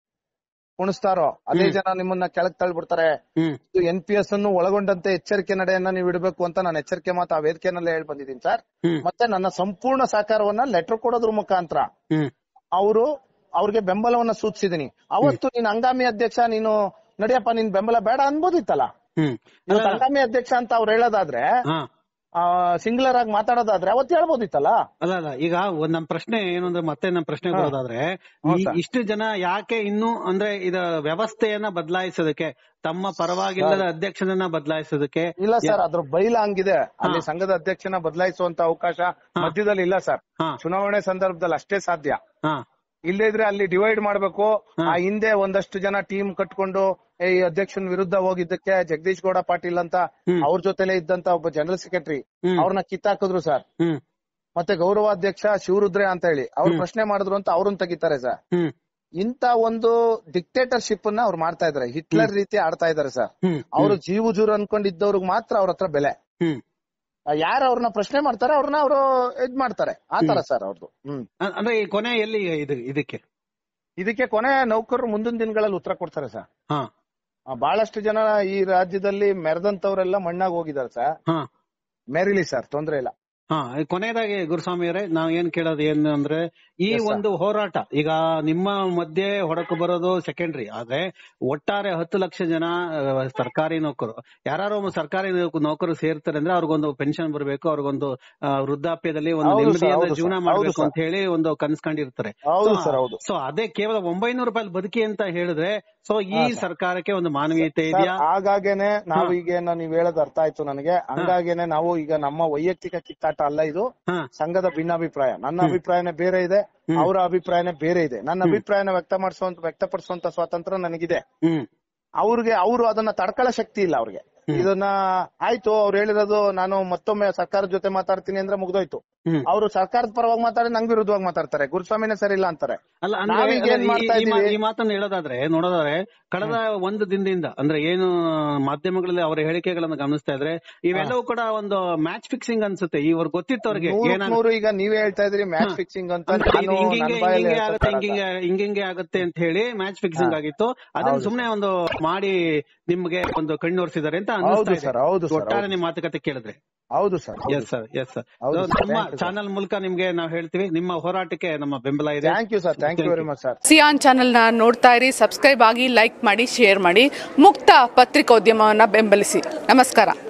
D: ಕುಣಿಸ್ತಾರೋ ಅದೇ ಜನ ನಿಮ್ಮನ್ನ ಕೆಳಗ್ ತಳ್ಬಿಡ್ತಾರೆ
C: ಹ್ಮ್
D: ಎನ್ ಪಿ ಎಸ್ ಅನ್ನು ಒಳಗೊಂಡಂತೆ ಎಚ್ಚರಿಕೆ ನಡೆಯನ್ನ ನೀವು ಇಡಬೇಕು ಅಂತ ನಾನು ಎಚ್ಚರಿಕೆ ಮಾತು ಆ ವೇದಿಕೆನಲ್ಲೇ ಹೇಳಿ ಬಂದಿದ್ದೀನಿ ಸರ್
C: ಹ್ಮ್
D: ಮತ್ತೆ ನನ್ನ ಸಂಪೂರ್ಣ ಸಹಕಾರವನ್ನ ಲೆಟರ್ ಕೊಡೋದ್ರ ಮುಖಾಂತರ
C: ಹ್ಮ್
D: ಅವರು ಅವ್ರಿಗೆ ಬೆಂಬಲವನ್ನ ಸೂಚಿಸಿದೀನಿ ಅವತ್ತು ನೀನ್ ಹಂಗಾಮಿ ಅಧ್ಯಕ್ಷ ನೀನು ನಡಿಯಪ್ಪ ನಿನ್ ಬೆಂಬಲ ಬೇಡ ಅನ್ಬೋದಿತ್ತಲ್ಲ
C: ಹ್ಮ್
D: ಇವತ್ತು ಹಂಗಾಮಿ ಅಧ್ಯಕ್ಷ ಅಂತ ಅವ್ರು ಹೇಳೋದಾದ್ರೆ
C: ಹಾ
D: ಸಿಂಗ್ಲರ್ ಆಗಿ ಮಾತಾಡೋದಾದ್ರೆ ಅವತ್ತು ಹೇಳ್ಬೋದಿತ್ತಲ್ಲ
C: ಅಲ್ಲ ಅಲ್ಲ ಈಗ ಒಂದ್ ನಮ್ ಪ್ರಶ್ನೆ ಏನು ಅಂದ್ರೆ ಮತ್ತೆ ನಮ್ ಪ್ರಶ್ನೆ
D: ಹಾ.
C: ಬರೋದಾದ್ರೆ
D: ಹ್ಞೂ
C: ಈ-
D: ಸರ್.
C: ಇಷ್ಟು ಜನ ಯಾಕೆ ಇನ್ನು ಅಂದ್ರೆ ಇದ ವ್ಯವಸ್ಥೆಯನ್ನ ಬದಲಾಯಿಸೋದಕ್ಕೆ ತಮ್ಮ ಪರವಾಗಿಲ್ಲದ ಅಧ್ಯಕ್ಷನನ್ನ ಬದಲಾಯಿಸೋದಕ್ಕೆ
D: ಇಲ್ಲ ಸರ್ ಅದ್ರ ಬೈಲ ಹಂಗಿದೆ ಅಲ್ಲಿ ಸಂಘದ ಅಧ್ಯಕ್ಷನ ಬದಲಾಯಿಸುವಂತ ಅವಕಾಶ ಮಧ್ಯದಲ್ಲಿ ಇಲ್ಲ ಸರ್
C: ಹಾ
D: ಚುನಾವಣೆ ಸಂದರ್ಭದಲ್ಲಿ ಅಷ್ಟೇ ಸಾಧ್ಯ
C: ಹಾ
D: ಇಲ್ಲದೇ ಇದ್ರೆ ಅಲ್ಲಿ ಡಿವೈಡ್ ಮಾಡ್ಬೇಕು ಆ ಹಿಂದೆ ಒಂದಷ್ಟು ಜನ ಟೀಮ್ ಕಟ್ಕೊಂಡು ಏ, ಈ ಅಧ್ಯಕ್ಷನ ವಿರುದ್ಧ ಹೋಗಿದ್ದಕ್ಕೆ ಜಗದೀಶ್ ಗೌಡ ಪಾಟೀಲ್ ಅಂತ
C: ಹ್ಮ್.
D: ಅವ್ರ ಜೊತೆಲೆ ಇದ್ದಂತ ಒಬ್ಬ ಜನರಲ್ ಸೆಕ್ರೆಟರಿ
C: ಹ್ಮ್.
D: ಅವ್ರನ್ನ ಕಿತ್ತಾಕಿದ್ರು ಸರ್
C: ಹ್ಮ್
D: ಮತ್ತೆ ಗೌರವಾಧ್ಯಕ್ಷ ಶಿವರುದ್ರೆ ಅಂತ ಹೇಳಿ ಅವ್ರು ಪ್ರಶ್ನೆ ಮಾಡಿದ್ರು ಅಂತ ಅವ್ರನ್ನ ತೆಗಿತಾರೆ ಸರ್
C: ಹ್ಮ್
D: ಇಂತ ಒಂದು ಡಿಕ್ಟೇಟರ್ಶಿಪ್ ಅನ್ನ ಅವ್ರು ಮಾಡ್ತಾ ಇದಾರೆ ಹಿಟ್ಲರ್ ರೀತಿ ಆಡ್ತಾ ಇದಾರೆ ಸರ್
C: ಹ್ಮ್
D: ಅವರು ಜೀವ ಜೂರು ಅನ್ಕೊಂಡಿದ್ದವ್ರಿಗೆ ಮಾತ್ರ ಅವ್ರ ಹತ್ರ ಬೆಲೆ
C: ಹ್ಮ್
D: ಯಾರು ಅವ್ರನ್ನ ಪ್ರಶ್ನೆ ಮಾಡ್ತಾರೆ ಅವ್ರನ್ನ ಅವರು ಇದ್ ಮಾಡ್ತಾರೆ ಆತರ ಸರ್ ಅವ್ರದ್ದು ಹ್ಮ್
C: ಅ- ಅಂದ್ರೆ ಈ ಕೊನೆ ಎಲ್ಲಿ ಇದು ಇದಕ್ಕೆ
D: ಇದಕ್ಕೆ ಕೊನೆ ನೌಕರರು ಮುಂದಿನ ದಿನಗಳಲ್ಲಿ ಉತ್ತರ ಕೊಡ್ತಾರೆ ಸರ್
C: ಹಾ
D: ಆ, ಬಹಳಷ್ಟು ಜನ ಈ ರಾಜ್ಯದಲ್ಲಿ ಮೆರೆದಂತವ್ರೆಲ್ಲ ಮಣ್ಣಾಗಿ ಹೋಗಿದ್ದಾರೆ ಸರ್
C: ಹಾ
D: ಮೆರಿಲಿ ಸರ್ ತೊಂದ್ರೆ ಇಲ್ಲ
C: ಹಾ ಈ ಕೊನೆಯದಾಗಿ ಗುರುಸ್ವಾಮಿ ಅವರೇ ನಾವ್ ಏನ್ ಕೇಳೋದು ಏನು ಅಂದ್ರೆ ಈ
D: Yes, sir.
C: ಒಂದು ಹೋರಾಟ ಈಗ ನಿಮ್ಮ ಮಧ್ಯೆ ಹೊಡಕು ಬರೋದು ಸೆಕೆಂಡ್ರಿ ಆದ್ರೆ ಒಟ್ಟಾರೆ ಹತ್ತು ಲಕ್ಷ ಜನ ಆ, ಸರ್ಕಾರಿ ನೌಕರು ಯಾರು ಸರ್ಕಾರಿ ನೌಕ- ನೌಕರು ಸೇರ್ತಾರೆ ಅಂದ್ರೆ ಅವ್ರಿಗೊಂದು ಪೆನ್ಷನ್ ಬರಬೇಕು ಅವ್ರಿಗೊಂದು ಆ, ವೃದ್ಧಾಪ್ಯದಲ್ಲಿ ಒಂದು
D: ಹೌದು sir,
C: ನೆಮ್ಮದಿಯಿಂದ
D: ಹೌದು sir,
C: ಜೀವನ
D: ಹೌದು
C: ಮಾಡ್ಬೇಕು
D: sir.
C: ಅಂತ ಹೇಳಿ ಒಂದು ಕನ್ಸ್ಕೊಂಡಿರ್ತಾರೆ
D: ಹೌದು ಸರ್ ಹೌದು
C: ಸೊ ಅದೇ ಕೇವಲ ಒಂಬೈನೂರು ರೂಪಾಯಿ ಬದುಕಿ ಅಂತ ಹೇಳಿದ್ರೆ ಸೊ ಈ
D: ಹಾ, sir.
C: ಸರ್ಕಾರಕ್ಕೆ ಒಂದು ಮಾನವೀಯತೆ
D: ಸರ್,
C: ಇದೆಯಾ
D: ಹಾಗಾಗೇನೆ ನಾವು ಈಗ ಏನೋ ನೀವ್ ಹೇಳೋದು ಅರ್ಥ ಆಯ್ತು ನನಗೆ ಹಂಗಾಗೇನೆ ನಾವು ಈಗ ನಮ್ಮ ವೈಯಕ್ತಿಕ ಕಿತ್ತಾಟ ಅಲ್ಲ ಇದು
C: ಹಾ
D: ಸಂಘದ ಭಿನ್ನಾಭಿಪ್ರಾಯ ನನ್ನ ಅಭಿಪ್ರಾಯನೇ ಬೇರೆ ಇದೆ ಅವರ ಅಭಿಪ್ರಾಯನೇ ಬೇರೆ ಇದೆ ನನ್ನ ಅಭಿಪ್ರಾಯನ ವ್ಯಕ್ತ ಮಾಡಿಸುವಂತ ವ್ಯಕ್ತಪಡಿಸುವಂತ ಸ್ವಾತಂತ್ರ್ಯ ನನಗಿದೆ
C: ಹ್ಮ್
D: ಅವ್ರಿಗೆ ಅವರು ಅದನ್ನ ತಡ್ಕೊಳ್ಳೋ ಶಕ್ತಿ ಇಲ್ಲ ಅವ್ರಿಗೆ ಇದನ್ನ ಆಯ್ತು ಅವ್ರು ಹೇಳಿರೋದು ನಾನು ಮತ್ತೊಮ್ಮೆ ಸರ್ಕಾರದ ಜೊತೆ ಮಾತಾಡ್ತೀನಿ ಅಂದ್ರೆ ಮುಗ್ದೋಯ್ತು
C: ಹ್ಮ್
D: ಅವರು ಸರ್ಕಾರದ ಪರವಾಗಿ ಮಾತಾಡಿ ನಂಗೆ ವಿರುದ್ಧವಾಗಿ ಮಾತಾಡ್ತಾರೆ ಗುರುಸ್ವಾಮಿನೇ ಸರಿ ಇಲ್ಲ ಅಂತಾರೆ
C: ಅಲ್ಲ ಅಂದ್ರೆ
D: ನಾವೀಗ ಏನ್
C: ಅಲ್ಲ, ಈ-
D: ಮಾಡ್ತಾ
C: ಈ ಮಾ-
D: ಇದೀವಿ?
C: ಈ ಮಾತನ್ನ ಹೇಳೋದಾದ್ರೆ ನೋಡೋದಾದ್ರೆ ಕಳೆದ ಒಂದು ದಿನದಿಂದ ಅಂದ್ರೆ ಏನು ಮಾಧ್ಯಮಗಳಲ್ಲಿ ಅವರ ಹೇಳಿಕೆಗಳನ್ನ ಗಮನಿಸ್ತಾ ಇದ್ರೆ ಇವೆಲ್ಲವೂ ಕೂಡ ಒಂದು ಮ್ಯಾಚ್ ಫಿಕ್ಸಿಂಗ್ ಅನ್ಸುತ್ತೆ ಇವ್ರಿಗೆ ಗೊತ್ತಿತ್ತು ಅವ್ರಿಗೆ
D: ನೂರಕ್
C: ಏನಾಗ
D: ನೂರು ಈಗ ನೀವೇ ಹೇಳ್ತಾ ಇದ್ರಿ ಮ್ಯಾಚ್ ಫಿಕ್ಸಿಂಗ್ ಅಂತ
C: ಅಂದ್ರೆ ಇದು
D: ನಾನು
C: ಹಿಂಗಿಂಗೆ
D: ನನ್ನ ಬಾಯಲ್ಲಿ
C: ಹಿಂಗಿಂಗೆ ಆಗುತ್ತೆ
D: ಹೇಳ್ತಾ
C: ಹಿಂಗಿಂಗೆ ಹಿಂಗಿಂಗೆ ಆಗುತ್ತೆ ಅಂತ ಹೇಳಿ ಮ್ಯಾಚ್ ಫಿಕ್ಸಿಂಗ್ ಆಗಿತ್ತು ಅದನ್ನ
D: ಹೌದು
C: ಸುಮ್ನೆ ಒಂದು ಮಾಡಿ ನಿಮ್ಗೆ ಒಂದು ಕಣ್ಣೋರ್ಸಿದ್ದಾರೆ ಅಂತ
D: ಹೌದು
C: ಅನ್ನಿಸ್ತಾ
D: ಸರ್,
C: ಇದೆ
D: ಹೌದು ಸರ್,
C: ಒಟ್ಟಾರೆ
D: ಹೌದು.
C: ನಿಮ್ಮ ಮಾತುಕತೆ ಕೇಳಿದ್ರೆ
D: ಹೌದು sir
C: yes sir yes sir
D: ಹೌದು sir,
C: ನಮ್ಮ
D: thank you, sir.
C: ಚಾನಲ್ ಮೂಲಕ ನಿಮ್ಗೆ ನಾವು ಹೇಳ್ತೀವಿ ನಿಮ್ಮ ಹೋರಾಟಕ್ಕೆ ನಮ್ಮ ಬೆಂಬಲ ಇದೆ
D: thank you sir thank you very much sir
A: Siyaan ಚಾನೆಲ್ನ ನೋಡ್ತಾ ಇರಿ ಸಬ್ಸ್ಕ್ರೈಬ್ ಆಗಿ ಲೈಕ್ ಮಾಡಿ ಶೇರ್ ಮಾಡಿ ಮುಕ್ತ ಪತ್ರಿಕೋದ್ಯಮವನ್ನು ಬೆಂಬಲಿಸಿ ನಮಸ್ಕಾರ